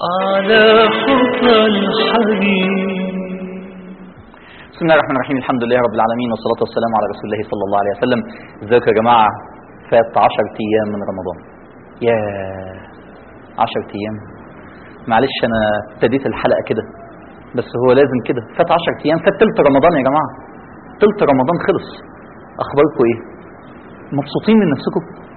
على خطى الحبيب بسم الله الرحمن الرحيم الحمد لله رب العالمين والصلاة والسلام على رسول الله صلى الله عليه وسلم ازيكم يا جماعة فات 10 أيام من رمضان يا 10 أيام معلش أنا ابتديت الحلقة كده بس هو لازم كده فات 10 أيام فات تلت رمضان يا جماعة تلت رمضان خلص أخباركم إيه مبسوطين من نفسكم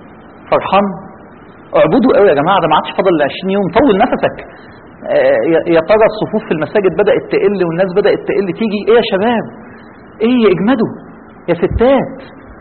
فرحان اعبدوا قوي يا جماعة ده ما عادش فاضل 20 يوم طول نفسك آه، يا يا ترى الصفوف في المساجد بدأت تقل والناس بدأت تقل تيجي ايه يا شباب ايه اجمدوا يا ستات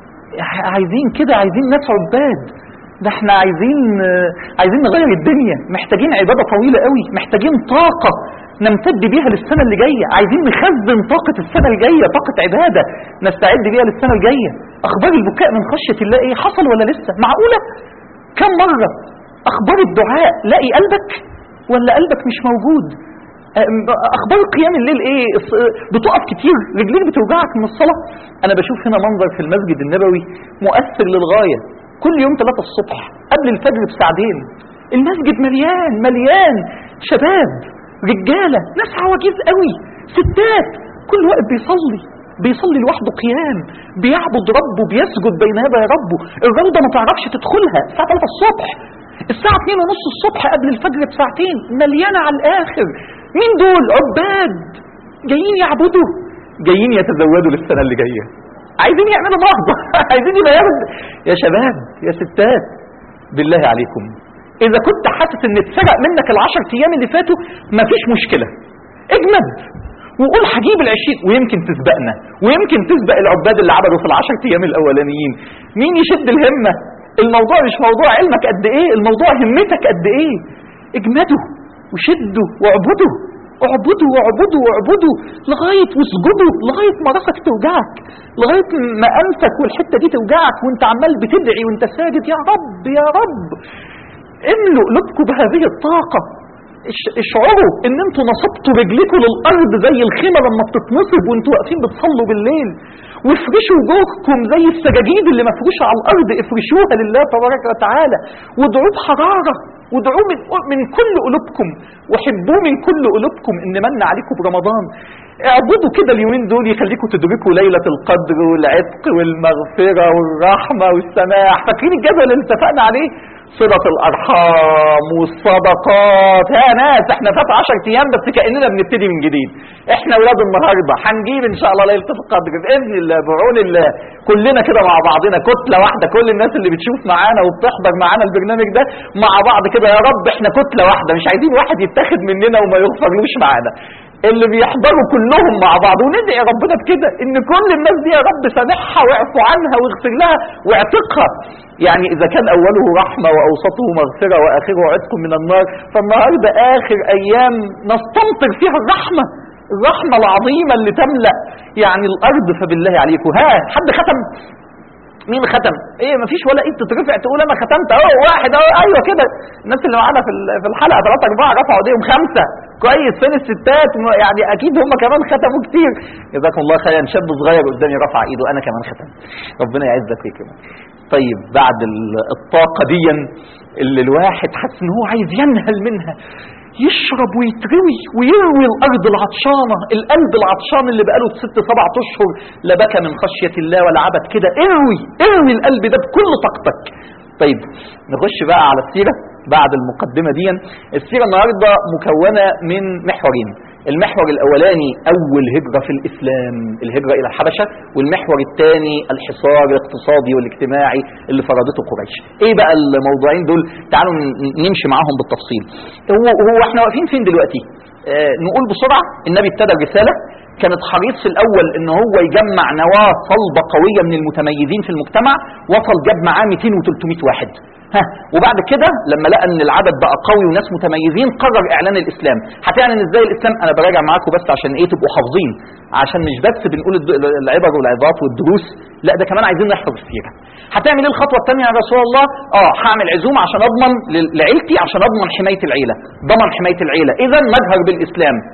ع- عايزين كده عايزين ناس عباد ده احنا عايزين آه، عايزين نغير الدنيا محتاجين عبادة طويلة قوي محتاجين طاقة نمتد بيها للسنة اللي جاية عايزين نخزن طاقة السنة الجاية طاقة عبادة نستعد بيها للسنة الجاية اخبار البكاء من خشية الله ايه حصل ولا لسه معقولة كم مرة اخبار الدعاء لاقي قلبك ولا قلبك مش موجود أم- اخبار قيام الليل ايه الص- بتقف كتير رجليك بتوجعك من الصلاه انا بشوف هنا منظر في المسجد النبوي مؤثر للغايه كل يوم 3 الصبح قبل الفجر بساعتين المسجد مليان مليان شباب رجاله ناس عواجيز قوي ستات كل وقت بيصلي بيصلي لوحده قيام بيعبد ربه بيسجد بين يدي ربه الروضه ما تعرفش تدخلها الساعه 3 الصبح الساعة 2 ونص الصبح قبل الفجر بساعتين مليانة على الآخر مين دول عباد جايين يعبدوا جايين يتزودوا للسنة اللي جاية عايزين يعملوا نهضة عايزين يبقى ياخد يا شباب يا ستات بالله عليكم إذا كنت حاسس إن اتسرق منك العشر أيام اللي فاتوا مفيش مشكلة اجمد وقول هجيب العشرين ويمكن تسبقنا ويمكن تسبق العباد اللي عبدوا في العشر ايام الاولانيين مين يشد الهمه الموضوع مش موضوع علمك قد ايه الموضوع همتك قد ايه اجمدوا وشدوا واعبدوا اعبدوا واعبدوا واعبدوا لغايه واسجدوا لغايه ما راسك توجعك لغايه ما انفك والحته دي توجعك وانت عمال بتدعي وانت ساجد يا رب يا رب املوا قلوبكم بهذه الطاقه اش- اشعروا ان انتوا نصبتوا رجلكم للارض زي الخيمه لما بتتنصب وانتوا واقفين بتصلوا بالليل وافرشوا وجوهكم زي السجاجيد اللي مفروشه على الارض افرشوها لله تبارك وتعالى وادعوه بحراره وادعوه من, من كل قلوبكم وحبوه من كل قلوبكم ان من عليكم برمضان اعبدوا كده اليومين دول يخليكم تدركوا ليله القدر والعتق والمغفره والرحمه والسماح فاكرين الجبل اللي اتفقنا عليه صلة الأرحام والصدقات ها ناس احنا فات 10 أيام بس كأننا بنبتدي من جديد احنا ولاد النهاردة هنجيب إن شاء الله ليلة القدر بإذن الله بعون الله كلنا كده مع بعضنا كتلة واحدة كل الناس اللي بتشوف معانا وبتحضر معانا البرنامج ده مع بعض كده يا رب احنا كتلة واحدة مش عايزين واحد يتاخد مننا وما يغفرلوش معانا اللي بيحضروا كلهم مع بعض وندعي ربنا بكده ان كل الناس دي يا رب سامحها واعفو عنها واغفر لها واعتقها يعني اذا كان اوله رحمه واوسطه مغفره واخره عتق من النار فالنهارده اخر ايام نستمطر فيها الرحمه الرحمه العظيمه اللي تملا يعني الارض فبالله عليكم ها حد ختم مين ختم؟ ايه مفيش ولا ايد تترفع تقول انا ختمت اهو واحد اهو ايوه كده الناس اللي معانا في ال- في الحلقه ثلاثه اربعه رفعوا ايديهم خمسه كويس فين الستات م- يعني اكيد هم كمان ختموا كتير جزاكم الله خيرا شاب صغير قدامي رفع ايده انا كمان ختم ربنا يعزك ويكرمك طيب بعد ال- الطاقه دي اللي الواحد حاسس ان هو عايز ينهل منها يشرب ويتروي ويروي الارض العطشانه القلب العطشان اللي بقاله ست سبعة اشهر لا بكى من خشيه الله ولا عبد كده اروي اروي القلب ده بكل طاقتك طيب نخش بقى على السيره بعد المقدمه دي السيره النهارده مكونه من محورين المحور الاولاني اول هجره في الاسلام الهجره الى الحبشه والمحور الثاني الحصار الاقتصادي والاجتماعي اللي فرضته قريش ايه بقى الموضوعين دول تعالوا ن- نمشي معاهم بالتفصيل هو هو احنا واقفين فين دلوقتي آه نقول بسرعه النبي ابتدى الرساله كانت حريص في الاول ان هو يجمع نواه صلبه قويه من المتميزين في المجتمع وصل جاب معاه 200 و300 واحد ها وبعد كده لما لقى ان العدد بقى قوي وناس متميزين قرر اعلان الاسلام هتعلن ازاي الاسلام انا براجع معاكم بس عشان ايه تبقوا حافظين عشان مش بس بنقول الد- العبر والعظات والدروس لا ده كمان عايزين نحفظ السيره هتعمل ايه الخطوه الثانيه يا رسول الله اه هعمل عزومه عشان اضمن ل- لعيلتي عشان اضمن حمايه العيله ضمن حمايه العيله اذا مجهر بالاسلام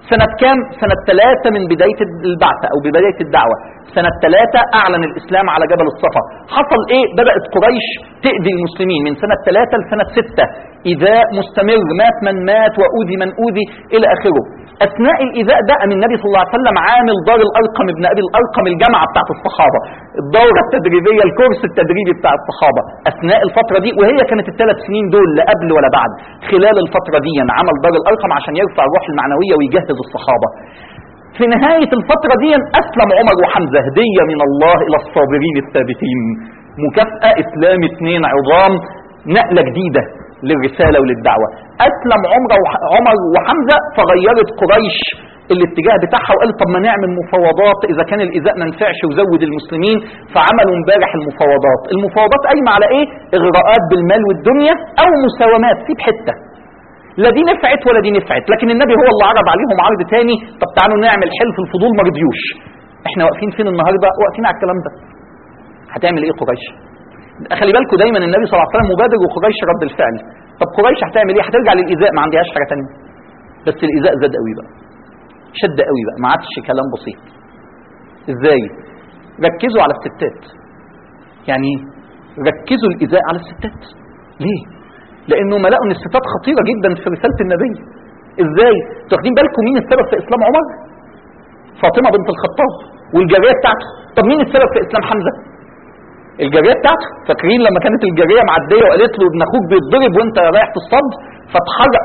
سنة كام؟ سنة ثلاثة من بداية البعثة أو بداية الدعوة سنة ثلاثة أعلن الإسلام على جبل الصفا حصل إيه؟ بدأت قريش تأذي المسلمين من سنة ثلاثة لسنة ستة إيذاء مستمر مات من مات وأوذي من أوذي إلى آخره أثناء الإيذاء ده أم النبي صلى الله عليه وسلم عامل دار الأرقم ابن أبي الأرقم الجامعة بتاعت الصحابة الدورة التدريبية الكورس التدريبي بتاع الصحابة أثناء الفترة دي وهي كانت الثلاث سنين دول لا قبل ولا بعد خلال الفترة دي عمل دار الأرقم عشان يرفع الروح المعنوية ويجهز الصحابة في نهاية الفترة دي أسلم عمر وحمزة هدية من الله إلى الصابرين الثابتين مكافأة إسلام اثنين عظام نقلة جديدة للرسالة وللدعوة أسلم عمر وح- عمر وحمزة فغيرت قريش الاتجاه بتاعها وقالت طب ما نعمل مفاوضات إذا كان الإيذاء ما نفعش وزود المسلمين فعملوا امبارح المفاوضات المفاوضات قايمة على إيه؟ إغراءات بالمال والدنيا أو مساومات سيب حتة لا دي نفعت ولا دي نفعت لكن النبي هو اللي عرض عليهم عرض تاني طب تعالوا نعمل حلف الفضول ما رضيوش احنا واقفين فين النهارده واقفين على الكلام ده هتعمل ايه قريش خلي بالكم دايما النبي صلى الله عليه وسلم مبادر وقريش رد الفعل طب قريش هتعمل ايه هترجع للايذاء ما عندهاش حاجه تانية بس الايذاء زاد قوي بقى شد قوي بقى ما عادش كلام بسيط ازاي ركزوا على الستات يعني إيه؟ ركزوا الايذاء على الستات ليه لانه ما لقوا ان الستات خطيره جدا في رساله النبي ازاي تاخدين بالكم مين السبب في اسلام عمر فاطمه بنت الخطاب والجاريه بتاعته طب مين السبب في اسلام حمزه الجاريه بتاعته فاكرين لما كانت الجاريه معديه وقالت له ابن اخوك بيتضرب وانت رايح تصطاد فاتحرق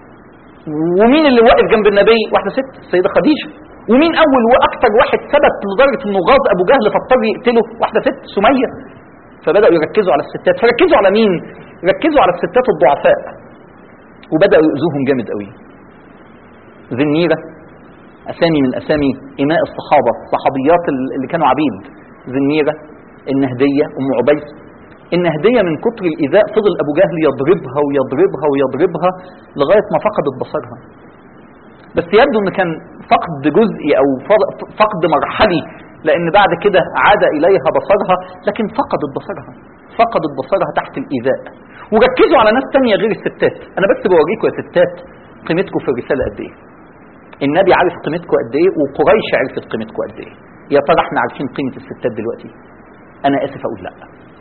ومين اللي واقف جنب النبي واحده ست السيده خديجه ومين اول واكثر واحد ثبت لدرجه انه غاظ ابو جهل فاضطر يقتله واحده ست سميه فبداوا يركزوا على الستات فركزوا على مين ركزوا على الستات الضعفاء وبداوا يؤذوهم جامد قوي ذي النيره اسامي من اسامي اماء الصحابه صحابيات اللي كانوا عبيد ذي النيره النهديه ام عبيس النهديه من كتر الايذاء فضل ابو جهل يضربها ويضربها ويضربها لغايه ما فقدت بصرها بس يبدو ان كان فقد جزئي او فقد مرحلي لان بعد كده عاد اليها بصرها لكن فقدت بصرها فقدت بصرها تحت الايذاء وركزوا على ناس تانية غير الستات انا بس بوريكم يا ستات قيمتكم في الرساله قد ايه النبي عارف قيمتكم قد ايه وقريش عرفت قيمتكم قد ايه يا ترى احنا عارفين قيمه الستات دلوقتي انا اسف اقول لا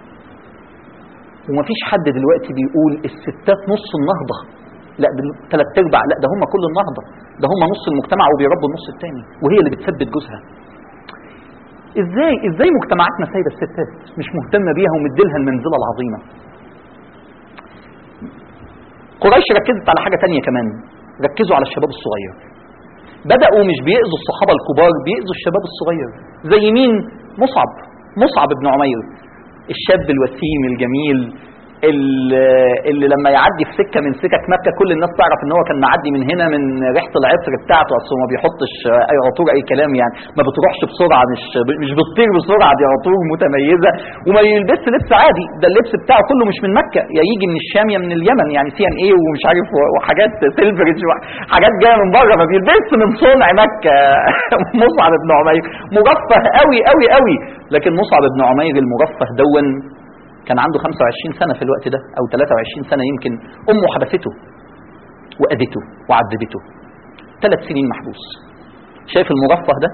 ومفيش حد دلوقتي بيقول الستات نص النهضه لا دول ثلاث ارباع لا ده هم كل النهضه ده هم نص المجتمع وبيربوا النص الثاني وهي اللي بتثبت جوزها ازاي ازاي مجتمعاتنا سايبه الستات مش مهتمه بيها ومديلها المنزله العظيمه قريش ركزت على حاجه تانية كمان ركزوا على الشباب الصغير بداوا مش بيأذوا الصحابه الكبار بيأذوا الشباب الصغير زي مين مصعب مصعب بن عمير الشاب الوسيم الجميل اللي, اللي لما يعدي في سكه من سكك مكه كل الناس تعرف ان هو كان معدي من هنا من ريحه العطر بتاعته اصل هو ما بيحطش اي عطور اي كلام يعني ما بتروحش بسرعه مش مش بتطير بسرعه دي عطور متميزه وما يلبسش لبس عادي ده اللبس بتاعه كله مش من مكه يا يجي من الشام يا من اليمن يعني سي ان ايه ومش عارف وحاجات سيلفرج حاجات جايه من بره ما بيلبسش من صنع مكه مصعب بن عمير مرفه قوي قوي قوي لكن مصعب بن عمير المرفه دون كان عنده 25 سنة في الوقت ده أو 23 سنة يمكن أمه حبسته وأذته وعذبته ثلاث سنين محبوس شايف المرفه ده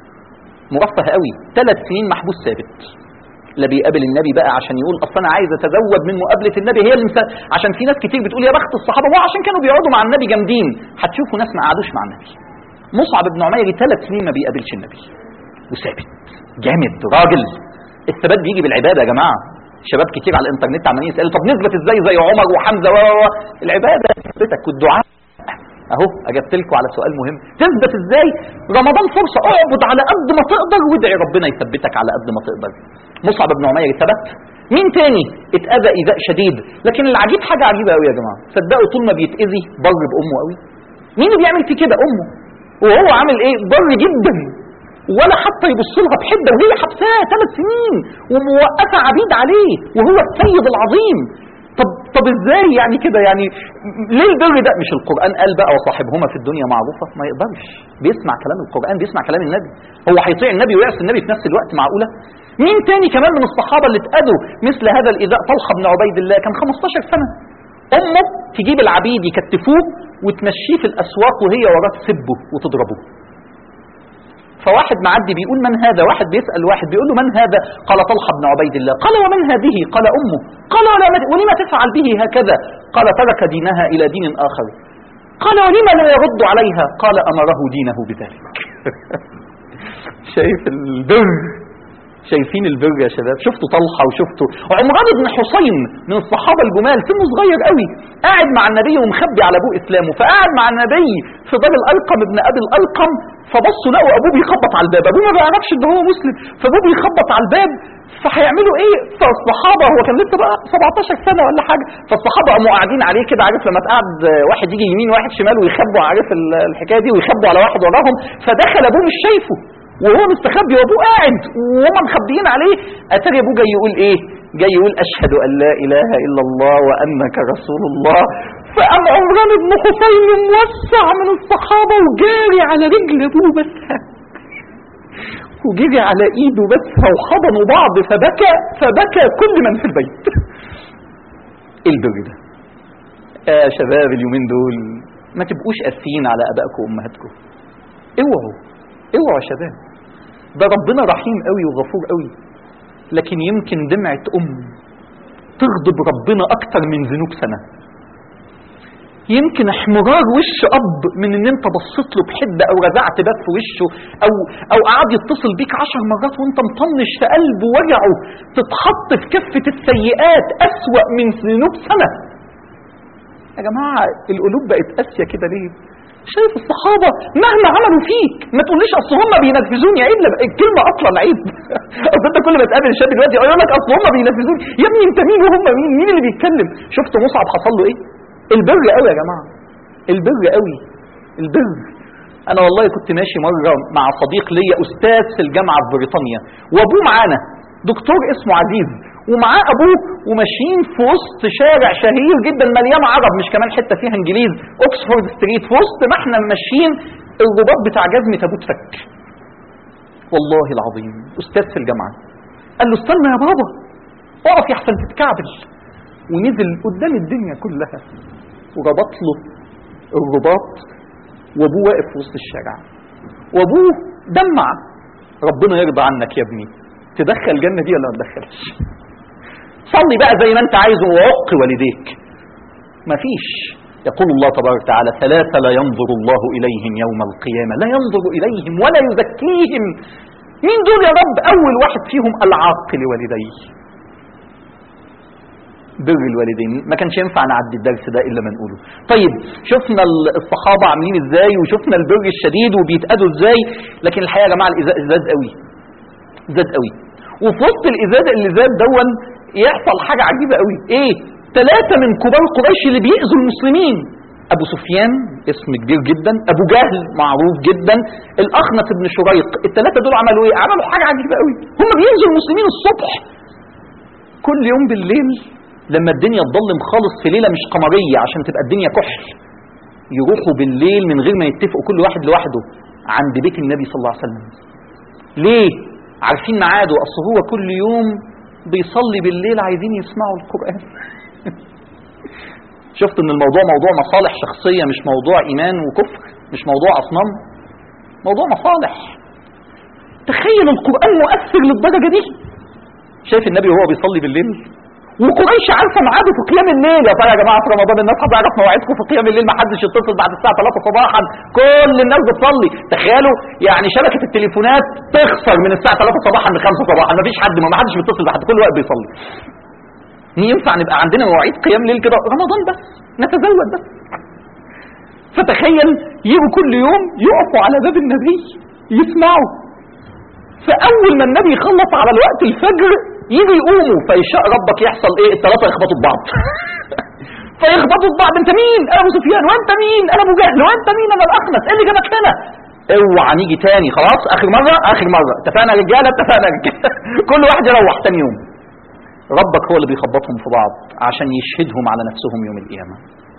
مرفه قوي ثلاث سنين محبوس ثابت لا بيقابل النبي بقى عشان يقول اصل انا عايز اتزود من مقابله النبي هي اللي مثال عشان في ناس كتير بتقول يا بخت الصحابه هو عشان كانوا بيقعدوا مع النبي جامدين هتشوفوا ناس ما قعدوش مع النبي مصعب بن عمير ثلاث سنين ما بيقابلش النبي وثابت جامد راجل الثبات بيجي بالعباده يا جماعه شباب كتير على الانترنت عمالين يسالوا طب نثبت ازاي زي عمر وحمزه و العباده تثبتك والدعاء اهو اجبت لكم على سؤال مهم تثبت ازاي رمضان فرصه اعبد على قد ما تقدر وادعي ربنا يثبتك على قد ما تقدر مصعب بن عمير ثبت مين تاني اتاذى ايذاء شديد لكن العجيب حاجه عجيبه قوي يا جماعه صدقوا طول ما بيتاذي بر بامه قوي مين اللي بيعمل فيه كده امه وهو عامل ايه بر جدا ولا حتى يبص لها بحده وهي حبساه ثلاث سنين وموقفه عبيد عليه وهو السيد العظيم طب طب ازاي يعني كده يعني ليه البر ده مش القران قال بقى وصاحبهما في الدنيا معروفه ما يقدرش بيسمع كلام القران بيسمع كلام النبي هو هيطيع النبي ويعصي النبي في نفس الوقت معقوله مين تاني كمان من الصحابه اللي اتاذوا مثل هذا الايذاء طلحه بن عبيد الله كان 15 سنه امه تجيب العبيد يكتفوه وتمشيه في الاسواق وهي وراه تسبه وتضربه فواحد معدي بيقول من هذا واحد بيسأل واحد بيقول له من هذا قال طلحة بن عبيد الله قال ومن هذه قال أمه قال ولا ولما تفعل به هكذا قال ترك دينها إلى دين آخر قال ولما لا يرد عليها قال أمره دينه بذلك شايف البر شايفين البر يا شباب شفتوا طلحة وشفتوا عمران بن حسين من الصحابة الجمال سنه صغير قوي قاعد مع النبي ومخبي على ابوه اسلامه فقاعد مع النبي في دار الالقم ابن ابي الالقم فبصوا لقوا ابوه بيخبط على الباب ابوه ما بيعرفش ان هو مسلم فابوه بيخبط على الباب فهيعملوا ايه فالصحابه هو كان لسه بقى 17 سنه ولا حاجه فالصحابه قاموا قاعدين عليه كده عارف لما تقعد واحد يجي يمين واحد شمال ويخبوا عارف الحكايه دي ويخبوا على واحد وراهم فدخل ابوه مش شايفه وهو مستخبي وابوه قاعد وهم مخبيين عليه اتاري ابوه جاي يقول ايه جاي يقول اشهد ان لا اله الا الله وانك رسول الله فقام عمران بن حسين موسع من الصحابه وجاري على رجل ابوه بس وجري على ايده بس وحضنوا بعض فبكى فبكى كل من في البيت ايه البر ده يا شباب اليومين دول ما تبقوش قاسيين على ابائكم وامهاتكم اوعوا اوعوا يا شباب ده ربنا رحيم قوي وغفور قوي لكن يمكن دمعة ام تغضب ربنا اكتر من ذنوب سنه يمكن احمرار وش اب من ان انت بصيت له بحده او رزعت باب في وشه او او قعد يتصل بيك عشر مرات وانت مطنش في قلبه وجعه تتحط في كفه السيئات اسوا من ذنوب سنه يا جماعه القلوب بقت قاسيه كده ليه شايف الصحابه مهما عملوا فيك ما تقوليش اصل هم بينفذوني عيب لا الكلمه اصلا عيب اصل انت كل ما تقابل الشاب دلوقتي يقول لك اصل هم بينفذوني يا ابني انت مين وهم مين مين اللي بيتكلم شفت مصعب حصل له ايه البر قوي يا جماعه البر قوي البر انا والله كنت ماشي مره مع صديق ليا استاذ في الجامعه في بريطانيا وابوه معانا دكتور اسمه عزيز ومعاه ابوه وماشيين في وسط شارع شهير جدا مليان عرب مش كمان حته فيها انجليز اوكسفورد ستريت في وسط ما احنا ماشيين الرباط بتاع جزمه ابوه اتفك والله العظيم استاذ في الجامعه قال له استنى يا بابا اقف يا احسن تتكعبل ونزل قدام الدنيا كلها وربط له الرباط وابوه واقف في وسط الشارع وابوه دمع ربنا يرضى عنك يا ابني تدخل الجنة دي ولا ما تدخلش صلي بقى زي ما انت عايز وعق والديك مفيش يقول الله تبارك وتعالى ثلاثة لا ينظر الله إليهم يوم القيامة لا ينظر إليهم ولا يزكيهم مين دول يا رب أول واحد فيهم العاق لوالديه بر الوالدين ما كانش ينفع نعدي الدرس ده الا ما نقوله طيب شفنا الصحابه عاملين ازاي وشفنا البر الشديد وبيتأذوا ازاي لكن الحقيقه يا جماعه الازاز زاد قوي زاد قوي وفي وسط الازاز اللي زاد دون يحصل حاجه عجيبه قوي ايه ثلاثه من كبار قريش اللي بيأذوا المسلمين ابو سفيان اسم كبير جدا ابو جهل معروف جدا الاخنس بن شريق الثلاثه دول عملوا ايه عملوا حاجه عجيبه قوي هم بيأذوا المسلمين الصبح كل يوم بالليل لما الدنيا تضلم خالص في ليله مش قمريه عشان تبقى الدنيا كحل يروحوا بالليل من غير ما يتفقوا كل واحد لوحده عند بيت النبي صلى الله عليه وسلم ليه عارفين ميعاده اصل هو كل يوم بيصلي بالليل عايزين يسمعوا القران شفت ان الموضوع موضوع مصالح شخصيه مش موضوع ايمان وكفر مش موضوع اصنام موضوع مصالح تخيل القران مؤثر للدرجه دي شايف النبي وهو بيصلي بالليل وقريش عارفه ميعاده في قيام الليل يا ترى يا جماعه في رمضان الناس هتعرف مواعيدكم في قيام الليل ما حدش يتصل بعد الساعه 3 صباحا كل الناس بتصلي تخيلوا يعني شبكه التليفونات تخسر من الساعه 3 صباحا ل 5 صباحا ما فيش حد ما حدش بيتصل بحد كل وقت بيصلي ينفع نبقى عندنا مواعيد قيام ليل كده رمضان بس نتزود بس فتخيل يجوا كل يوم يقفوا على باب النبي يسمعوا فاول ما النبي يخلص على الوقت الفجر يجي يقوموا فيشاء ربك يحصل ايه الثلاثه يخبطوا في بعض فيخبطوا في بعض انت مين انا ابو سفيان وانت مين انا ابو جهل وانت مين انا الاخنس ايه اللي جابك هنا اوعى نيجي تاني خلاص اخر مره اخر مره اتفقنا يا رجاله اتفقنا يا رجاله كل واحد يروح تاني يوم ربك هو اللي بيخبطهم في بعض عشان يشهدهم على نفسهم يوم القيامه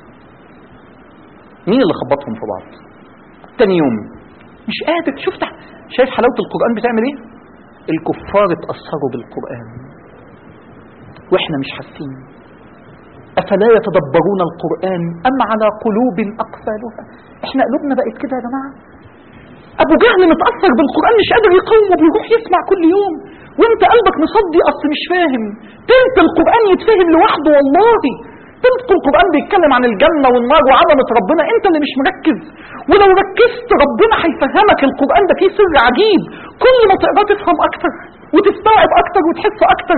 مين اللي خبطهم في بعض تاني يوم مش قادر شفت شايف حلاوه القران بتعمل ايه الكفار اتأثروا بالقرآن واحنا مش حاسين أفلا يتدبرون القرآن أم على قلوب أقفالها احنا قلوبنا بقت كده يا جماعة أبو جهل متأثر بالقرآن مش قادر يقاومه بيروح يسمع كل يوم وانت قلبك مصدي أصل مش فاهم تلت القرآن يتفهم لوحده والله تلت القرآن بيتكلم عن الجنة والنار وعظمة ربنا انت اللي مش مركز ولو ركزت ربنا هيفهمك القرآن ده فيه سر عجيب كل ما تقراه تفهم أكتر وتستوعب أكتر وتحس أكتر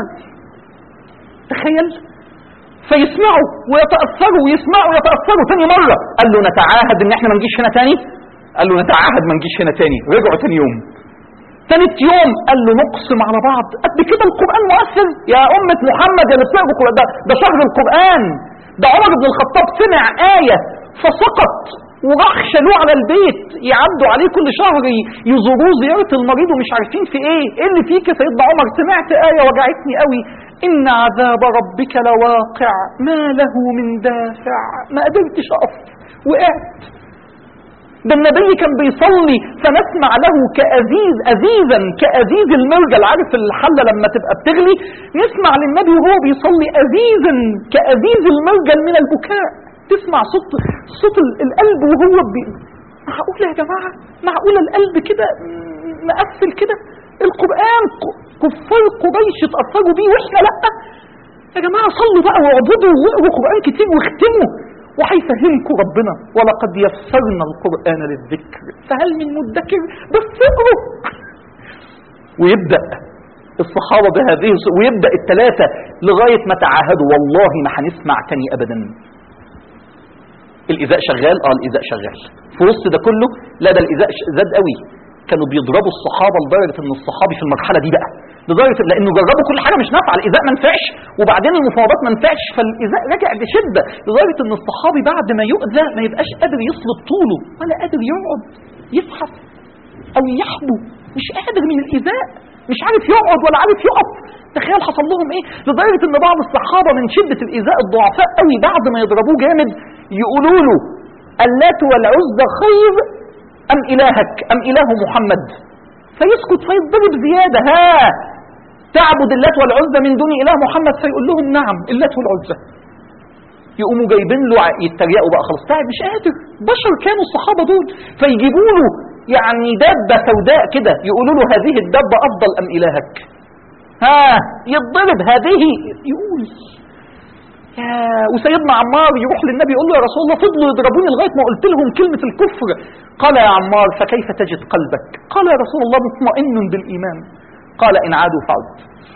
تخيل فيسمعوا ويتأثروا ويسمعوا ويتأثروا تاني مرة قال له نتعاهد ان احنا ما نجيش هنا تاني قال له نتعاهد ما نجيش هنا تاني رجعوا تاني يوم ثالث يوم قال له نقسم على بعض قد كده القرآن مؤثر يا أمة محمد يا اللي بتقروا القرآن ده, ده شهر القرآن ده عمر بن الخطاب سمع آية فسقط وراح شالوه على البيت يعدوا عليه كل شهر ي- يزوروه زيارة المريض ومش عارفين في ايه ايه اللي فيك يا سيدنا عمر سمعت آية وجعتني قوي إن عذاب ربك لواقع ما له من دافع ما قدرتش أقف وقعت ده النبي كان بيصلي فنسمع له كأزيز أزيزا كأزيز المرجل عارف الحلة لما تبقى بتغلي نسمع للنبي وهو بيصلي أزيزا كأزيز المرجل من البكاء تسمع صوت صوت ال- القلب وهو بي... معقول يا جماعة معقول القلب كده م- مقفل كده القرآن ك- كفار قريش اتأثروا بيه واحنا لأ يا جماعة صلوا بقى واعبدوا واقروا قرآن كتير واختموا وهيفهمكم ربنا ولقد يسرنا القرآن للذكر فهل من مدكر بس اقروا ويبدأ الصحابة بهذه الص- ويبدأ الثلاثة لغاية ما تعاهدوا والله ما هنسمع تاني أبدا الإذاء شغال اه الإذاء شغال في وسط ده كله لا ده الإذاء ش- زاد قوي كانوا بيضربوا الصحابة لدرجة ان الصحابي في المرحلة دي بقى لدرجة لانه جربوا كل حاجة مش نافعة الإذاء ما نفعش وبعدين المفاوضات ما نفعش فالإذاء رجع بشدة لدرجة ان الصحابي بعد ما يؤذى ما يبقاش قادر يصلب طوله ولا قادر يقعد يزحف او يحبو مش قادر من الإذاء مش عارف يقعد ولا عارف يقف تخيل حصل لهم ايه لدرجة ان بعض الصحابة من شدة الإيذاء الضعفاء قوي بعد ما يضربوه جامد يقولوا له اللات والعزى خير أم إلهك أم إله محمد فيسكت فيضرب زيادة ها تعبد اللات والعزى من دون إله محمد فيقول لهم نعم اللات والعزى يقوموا جايبين له ع- يتريقوا بقى خلاص تعب مش قادر بشر كانوا الصحابة دول فيجيبوا له يعني دابة سوداء كده يقولوا له هذه الدابة أفضل أم إلهك ها يضرب هذه يقول يا وسيدنا عمار يروح للنبي يقول له يا رسول الله فضلوا يضربوني لغايه ما قلت لهم كلمه الكفر قال يا عمار فكيف تجد قلبك قال يا رسول الله مطمئن بالايمان قال ان عادوا فعد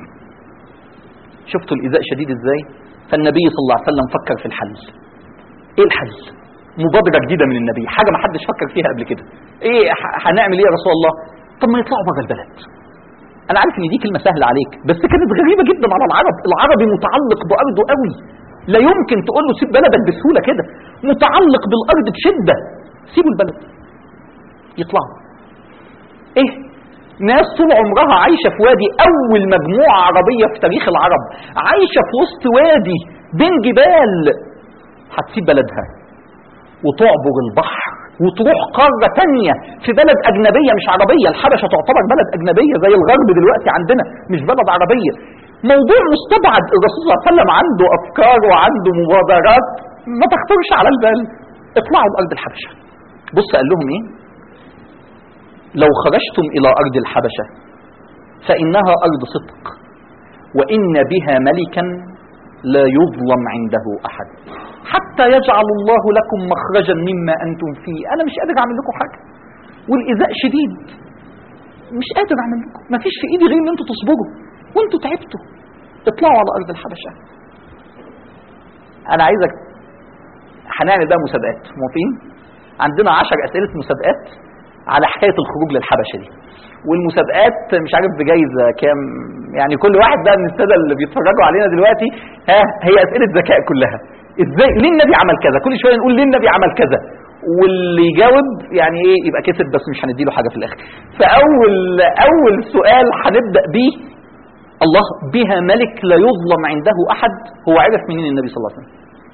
شفتوا الايذاء شديد ازاي فالنبي صلى الله عليه وسلم فكر في الحل ايه الحل مبادره جديده من النبي حاجه ما حدش فكر فيها قبل كده ايه ح- هنعمل ايه يا رسول الله طب ما يطلعوا بره البلد انا عارف ان دي كلمه سهله عليك بس كانت غريبه جدا على العرب العربي متعلق بارضه قوي لا يمكن تقول له سيب بلدك بسهوله كده متعلق بالارض بشده سيبوا البلد يطلعوا ايه ناس طول عمرها عايشه في وادي اول مجموعه عربيه في تاريخ العرب عايشه في وسط وادي بين جبال هتسيب بلدها وتعبر البحر وتروح قارة تانية في بلد أجنبية مش عربية الحبشة تعتبر بلد أجنبية زي الغرب دلوقتي عندنا مش بلد عربية موضوع مستبعد الرسول صلى الله عليه وسلم عنده أفكار وعنده مبادرات ما تخطرش على البال اطلعوا لأرض الحبشة بص قال لهم إيه لو خرجتم إلى أرض الحبشة فإنها أرض صدق وإن بها ملكا لا يظلم عنده أحد حتى يجعل الله لكم مخرجا مما أنتم فيه أنا مش قادر أعمل لكم حاجة والإيذاء شديد مش قادر أعمل لكم ما فيش في إيدي غير إن أنتوا تصبروا وأنتوا تعبتوا اطلعوا على أرض الحبشة أنا عايزك هنعمل بقى مسابقات موافقين عندنا عشر أسئلة مسابقات على حكاية الخروج للحبشة دي والمسابقات مش عارف بجايزة كام يعني كل واحد بقى من السادة اللي بيتفرجوا علينا دلوقتي ها هي أسئلة ذكاء كلها ازاي ليه النبي عمل كذا كل شويه نقول ليه النبي عمل كذا واللي يجاوب يعني ايه يبقى كسب بس مش هنديله حاجه في الاخر فاول اول سؤال هنبدا بيه الله بها ملك لا يظلم عنده احد هو عرف منين النبي صلى الله عليه وسلم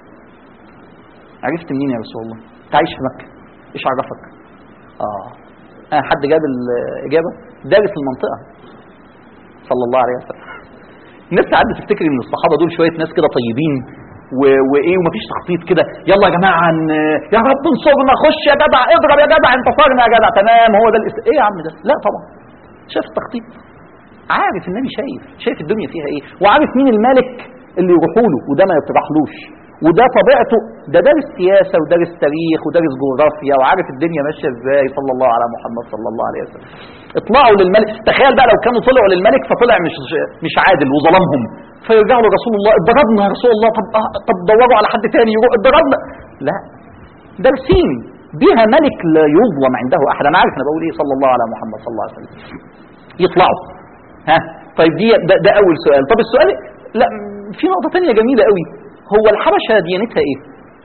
عرفت منين يا رسول الله انت عايش في مكه ايش عرفك اه آه حد جاب الاجابه دارس المنطقه صلى الله عليه وسلم الناس ساعات بتفتكر ان الصحابه دول شويه ناس كده طيبين و- وايه ومفيش تخطيط كده يلا يا جماعه ن- يا رب انصرنا خش يا جدع اضرب يا جدع انتصرنا يا جدع تمام هو ده الاس... ايه يا عم ده لا طبعا شاف التخطيط عارف النبي شايف شايف الدنيا فيها ايه وعارف مين الملك اللي يروحوا له وده ما يطرحلوش وده طبيعته ده دارس سياسه ودارس تاريخ ودارس جغرافيا وعارف الدنيا ماشيه ازاي صلى الله على محمد صلى الله عليه وسلم اطلعوا للملك تخيل بقى لو كانوا طلعوا للملك فطلع مش مش عادل وظلمهم فيرجعوا لرسول الله اتضربنا يا رسول الله طب آه، طب دوروا على حد تاني يروح اتضربنا لا دارسين بها ملك لا يظلم عنده احد انا عارف انا بقول ايه صلى الله على محمد صلى الله عليه وسلم يطلعوا ها طيب دي ده, ده اول سؤال طب السؤال لا في نقطه تانية جميله قوي هو الحبشه ديانتها ايه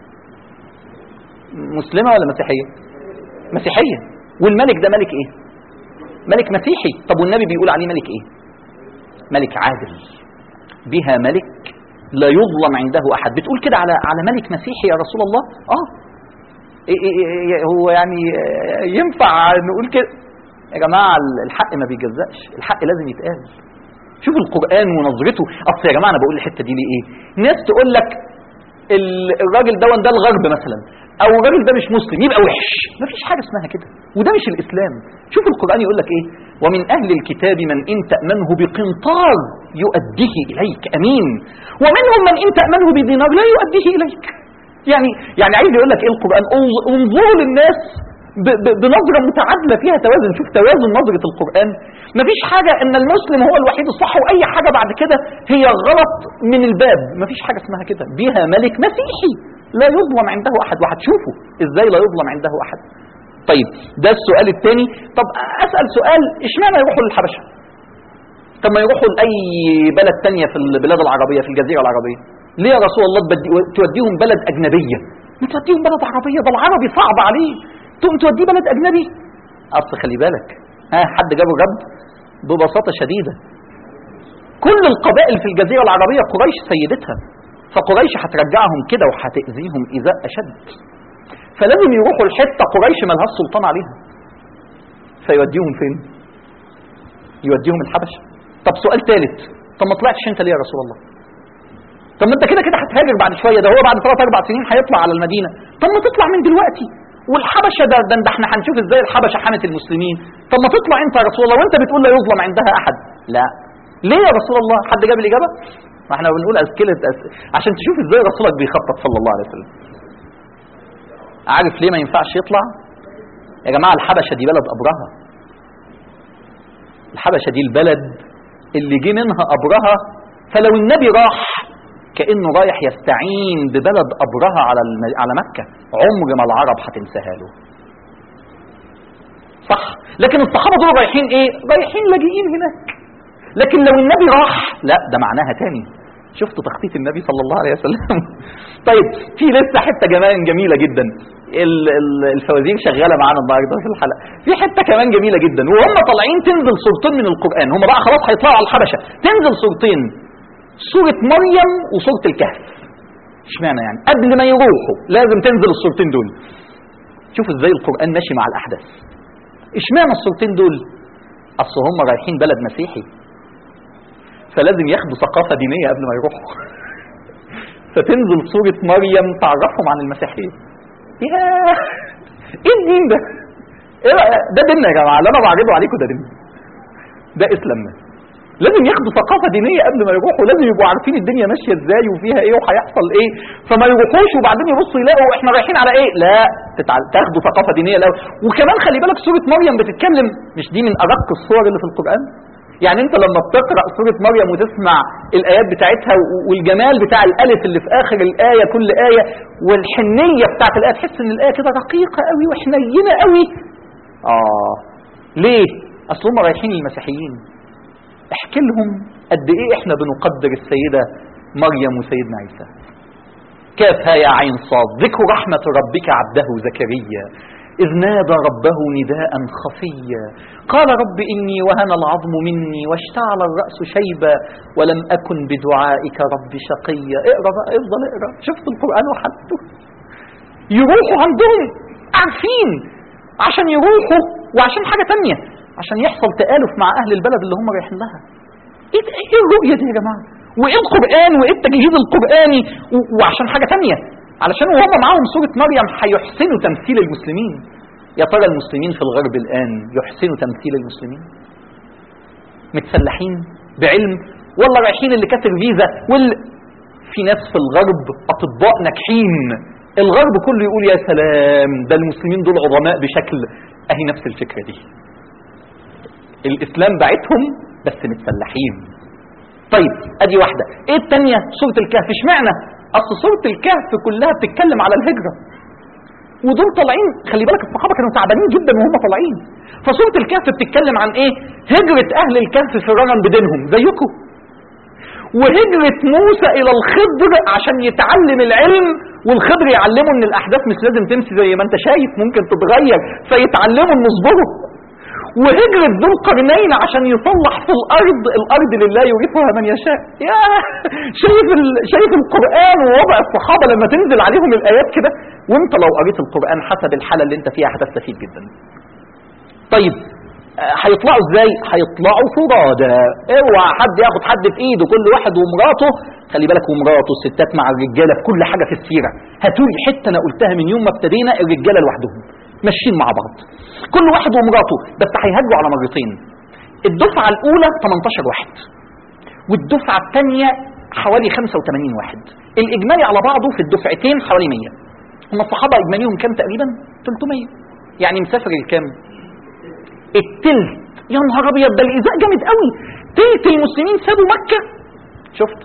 مسلمه ولا مسيحيه مسيحيه والملك ده ملك ايه ملك مسيحي طب والنبي بيقول عليه ملك ايه ملك عادل بها ملك لا يظلم عنده احد بتقول كده على على ملك مسيحي يا رسول الله اه إيه إيه إيه هو يعني آه، ينفع نقول كده يا جماعه الحق ما بيجزأش الحق لازم يتقال شوفوا القرآن ونظرته أصل يا جماعة أنا بقول الحتة دي ليه إيه؟ ناس تقول لك ال- الراجل ده ده الغرب مثلا أو الراجل ده مش مسلم يبقى وحش مفيش حاجة اسمها كده وده مش الإسلام شوف القرآن يقول لك إيه ومن أهل الكتاب من إن تأمنه بقنطار يؤديه إليك أمين ومنهم من إن تأمنه بدينار لا يؤديه إليك يعني يعني عايز يقول لك ايه القران انظ- انظروا للناس ب- ب- بنظره متعادله فيها توازن شوف توازن نظره القران مفيش حاجه ان المسلم هو الوحيد الصح واي حاجه بعد كده هي غلط من الباب مفيش حاجه اسمها كده بها ملك مسيحي لا يظلم عنده احد وهتشوفوا ازاي لا يظلم عنده احد طيب ده السؤال الثاني طب اسال سؤال اشمعنى يروحوا للحبشه طب ما يروحوا لاي بلد تانية في البلاد العربيه في الجزيره العربيه ليه يا رسول الله تبدي توديهم بلد اجنبيه ما توديهم بلد عربيه ده العربي صعب عليه تقوم توديه بلد اجنبي اصل خلي بالك ها حد جابه رد ببساطه شديده كل القبائل في الجزيره العربيه قريش سيدتها فقريش هترجعهم كده وهتاذيهم ايذاء اشد فلازم يروحوا لحته قريش ملهاش سلطان عليها فيوديهم فين يوديهم الحبشه طب سؤال ثالث طب ما طلعتش انت ليه يا رسول الله طب ما انت كده كده هتهاجر بعد شويه ده هو بعد ثلاث اربع سنين هيطلع على المدينه طب ما تطلع من دلوقتي والحبشه ده ده, ده احنا هنشوف ازاي الحبشه حمت المسلمين طب ما تطلع انت يا رسول الله وانت بتقول لا يظلم عندها احد لا ليه يا رسول الله حد جاب الاجابه ما احنا بنقول اسئله أس... عشان تشوف ازاي رسولك بيخطط صلى الله عليه وسلم عارف ليه ما ينفعش يطلع يا جماعه الحبشه دي بلد ابرهه الحبشه دي البلد اللي جه منها ابرهه فلو النبي راح كانه رايح يستعين ببلد ابرهه على الم... على مكه عمر ما العرب هتنساها له صح لكن الصحابه دول رايحين ايه رايحين لاجئين هناك لكن لو النبي راح لا ده معناها تاني شفتوا تخطيط النبي صلى الله عليه وسلم طيب في لسه حته كمان جميله جدا ال- ال- الفوازير شغاله معانا النهارده في الحلقه في حته كمان جميله جدا وهم طالعين تنزل صورتين من القران هم بقى خلاص هيطلعوا على الحبشه تنزل صورتين سوره مريم وسوره الكهف اشمعنى يعني قبل ما يروحوا لازم تنزل الصورتين دول شوف ازاي القران ماشي مع الاحداث اشمعنى الصورتين دول اصل هم رايحين بلد مسيحي فلازم ياخدوا ثقافه دينيه قبل ما يروحوا فتنزل سوره مريم تعرفهم عن المسيحيه يا ايه الدين ده؟ ايه رأي- ده ديننا يا جماعه اللي انا بعرضه عليكم ده دين ده اسلامنا لازم ياخدوا ثقافه دينيه قبل ما يروحوا لازم يبقوا عارفين الدنيا ماشيه ازاي وفيها ايه وهيحصل ايه فما يروحوش وبعدين يبصوا يلاقوا احنا رايحين على ايه لا تتع- تاخدوا ثقافه دينيه الاول وكمان خلي بالك سوره مريم بتتكلم مش دي من ارق الصور اللي في القران يعني انت لما بتقرا سوره مريم وتسمع الايات بتاعتها و- والجمال بتاع الالف اللي في اخر الايه كل ايه والحنيه بتاعت الايه تحس ان الايه كده رقيقه قوي وحنينه قوي اه ليه اصل هم رايحين للمسيحيين احكي لهم قد ايه احنا بنقدر السيده مريم وسيدنا عيسى كافها يا عين صاد ذكر رحمة ربك عبده زكريا إذ نادى ربه نداء خفيا قال رب إني وهن العظم مني واشتعل الرأس شيبا ولم أكن بدعائك رب شقيا اقرأ بقى افضل اقرأ شفت القرآن وحدته يروحوا عندهم عارفين عشان يروحوا وعشان حاجة تانية عشان يحصل تآلف مع أهل البلد اللي هم رايحين لها ايه ده- ايه الرؤية دي يا جماعة وايه القران وايه التجهيز القراني و- وعشان حاجه تانية علشان وهم معاهم سوره مريم هيحسنوا تمثيل المسلمين يا ترى المسلمين في الغرب الان يحسنوا تمثيل المسلمين متسلحين بعلم ولا رايحين اللي كاتب فيزا وال في ناس في الغرب اطباء ناجحين الغرب كله يقول يا سلام ده المسلمين دول عظماء بشكل اهي نفس الفكره دي الاسلام بعتهم بس متسلحين طيب ادي واحده ايه الثانيه سوره الكهف اشمعنى اصل سوره الكهف كلها بتتكلم على الهجره ودول طالعين خلي بالك الصحابه كانوا تعبانين جدا وهم طالعين فسوره الكهف بتتكلم عن ايه هجره اهل الكهف فرارا بدينهم زيكم وهجرة موسى إلى الخضر عشان يتعلم العلم والخضر يعلمه إن الأحداث مش لازم تمشي زي ما أنت شايف ممكن تتغير فيتعلموا إن اصبروا وهجرة ذو القرنين عشان يصلح في الأرض الأرض لله يورثها من يشاء يا شايف ال... شايف القرآن ووضع الصحابة لما تنزل عليهم الآيات كده وأنت لو قريت القرآن حسب الحالة اللي أنت فيها هتستفيد جدا طيب آه، هيطلعوا ازاي هيطلعوا فرادى اوعى حد ياخد حد في ايده كل واحد ومراته خلي بالك ومراته الستات مع الرجاله في كل حاجه في السيره هاتولي حته انا قلتها من يوم ما ابتدينا الرجاله لوحدهم ماشيين مع بعض كل واحد ومراته بس هيهاجروا على مرتين الدفعه الاولى 18 واحد والدفعه الثانيه حوالي 85 واحد الاجمالي على بعضه في الدفعتين حوالي 100 هم الصحابه اجماليهم كام تقريبا 300 يعني مسافر الكام التلت يا نهار ابيض ده الايذاء جامد قوي تلت المسلمين سابوا مكه شفت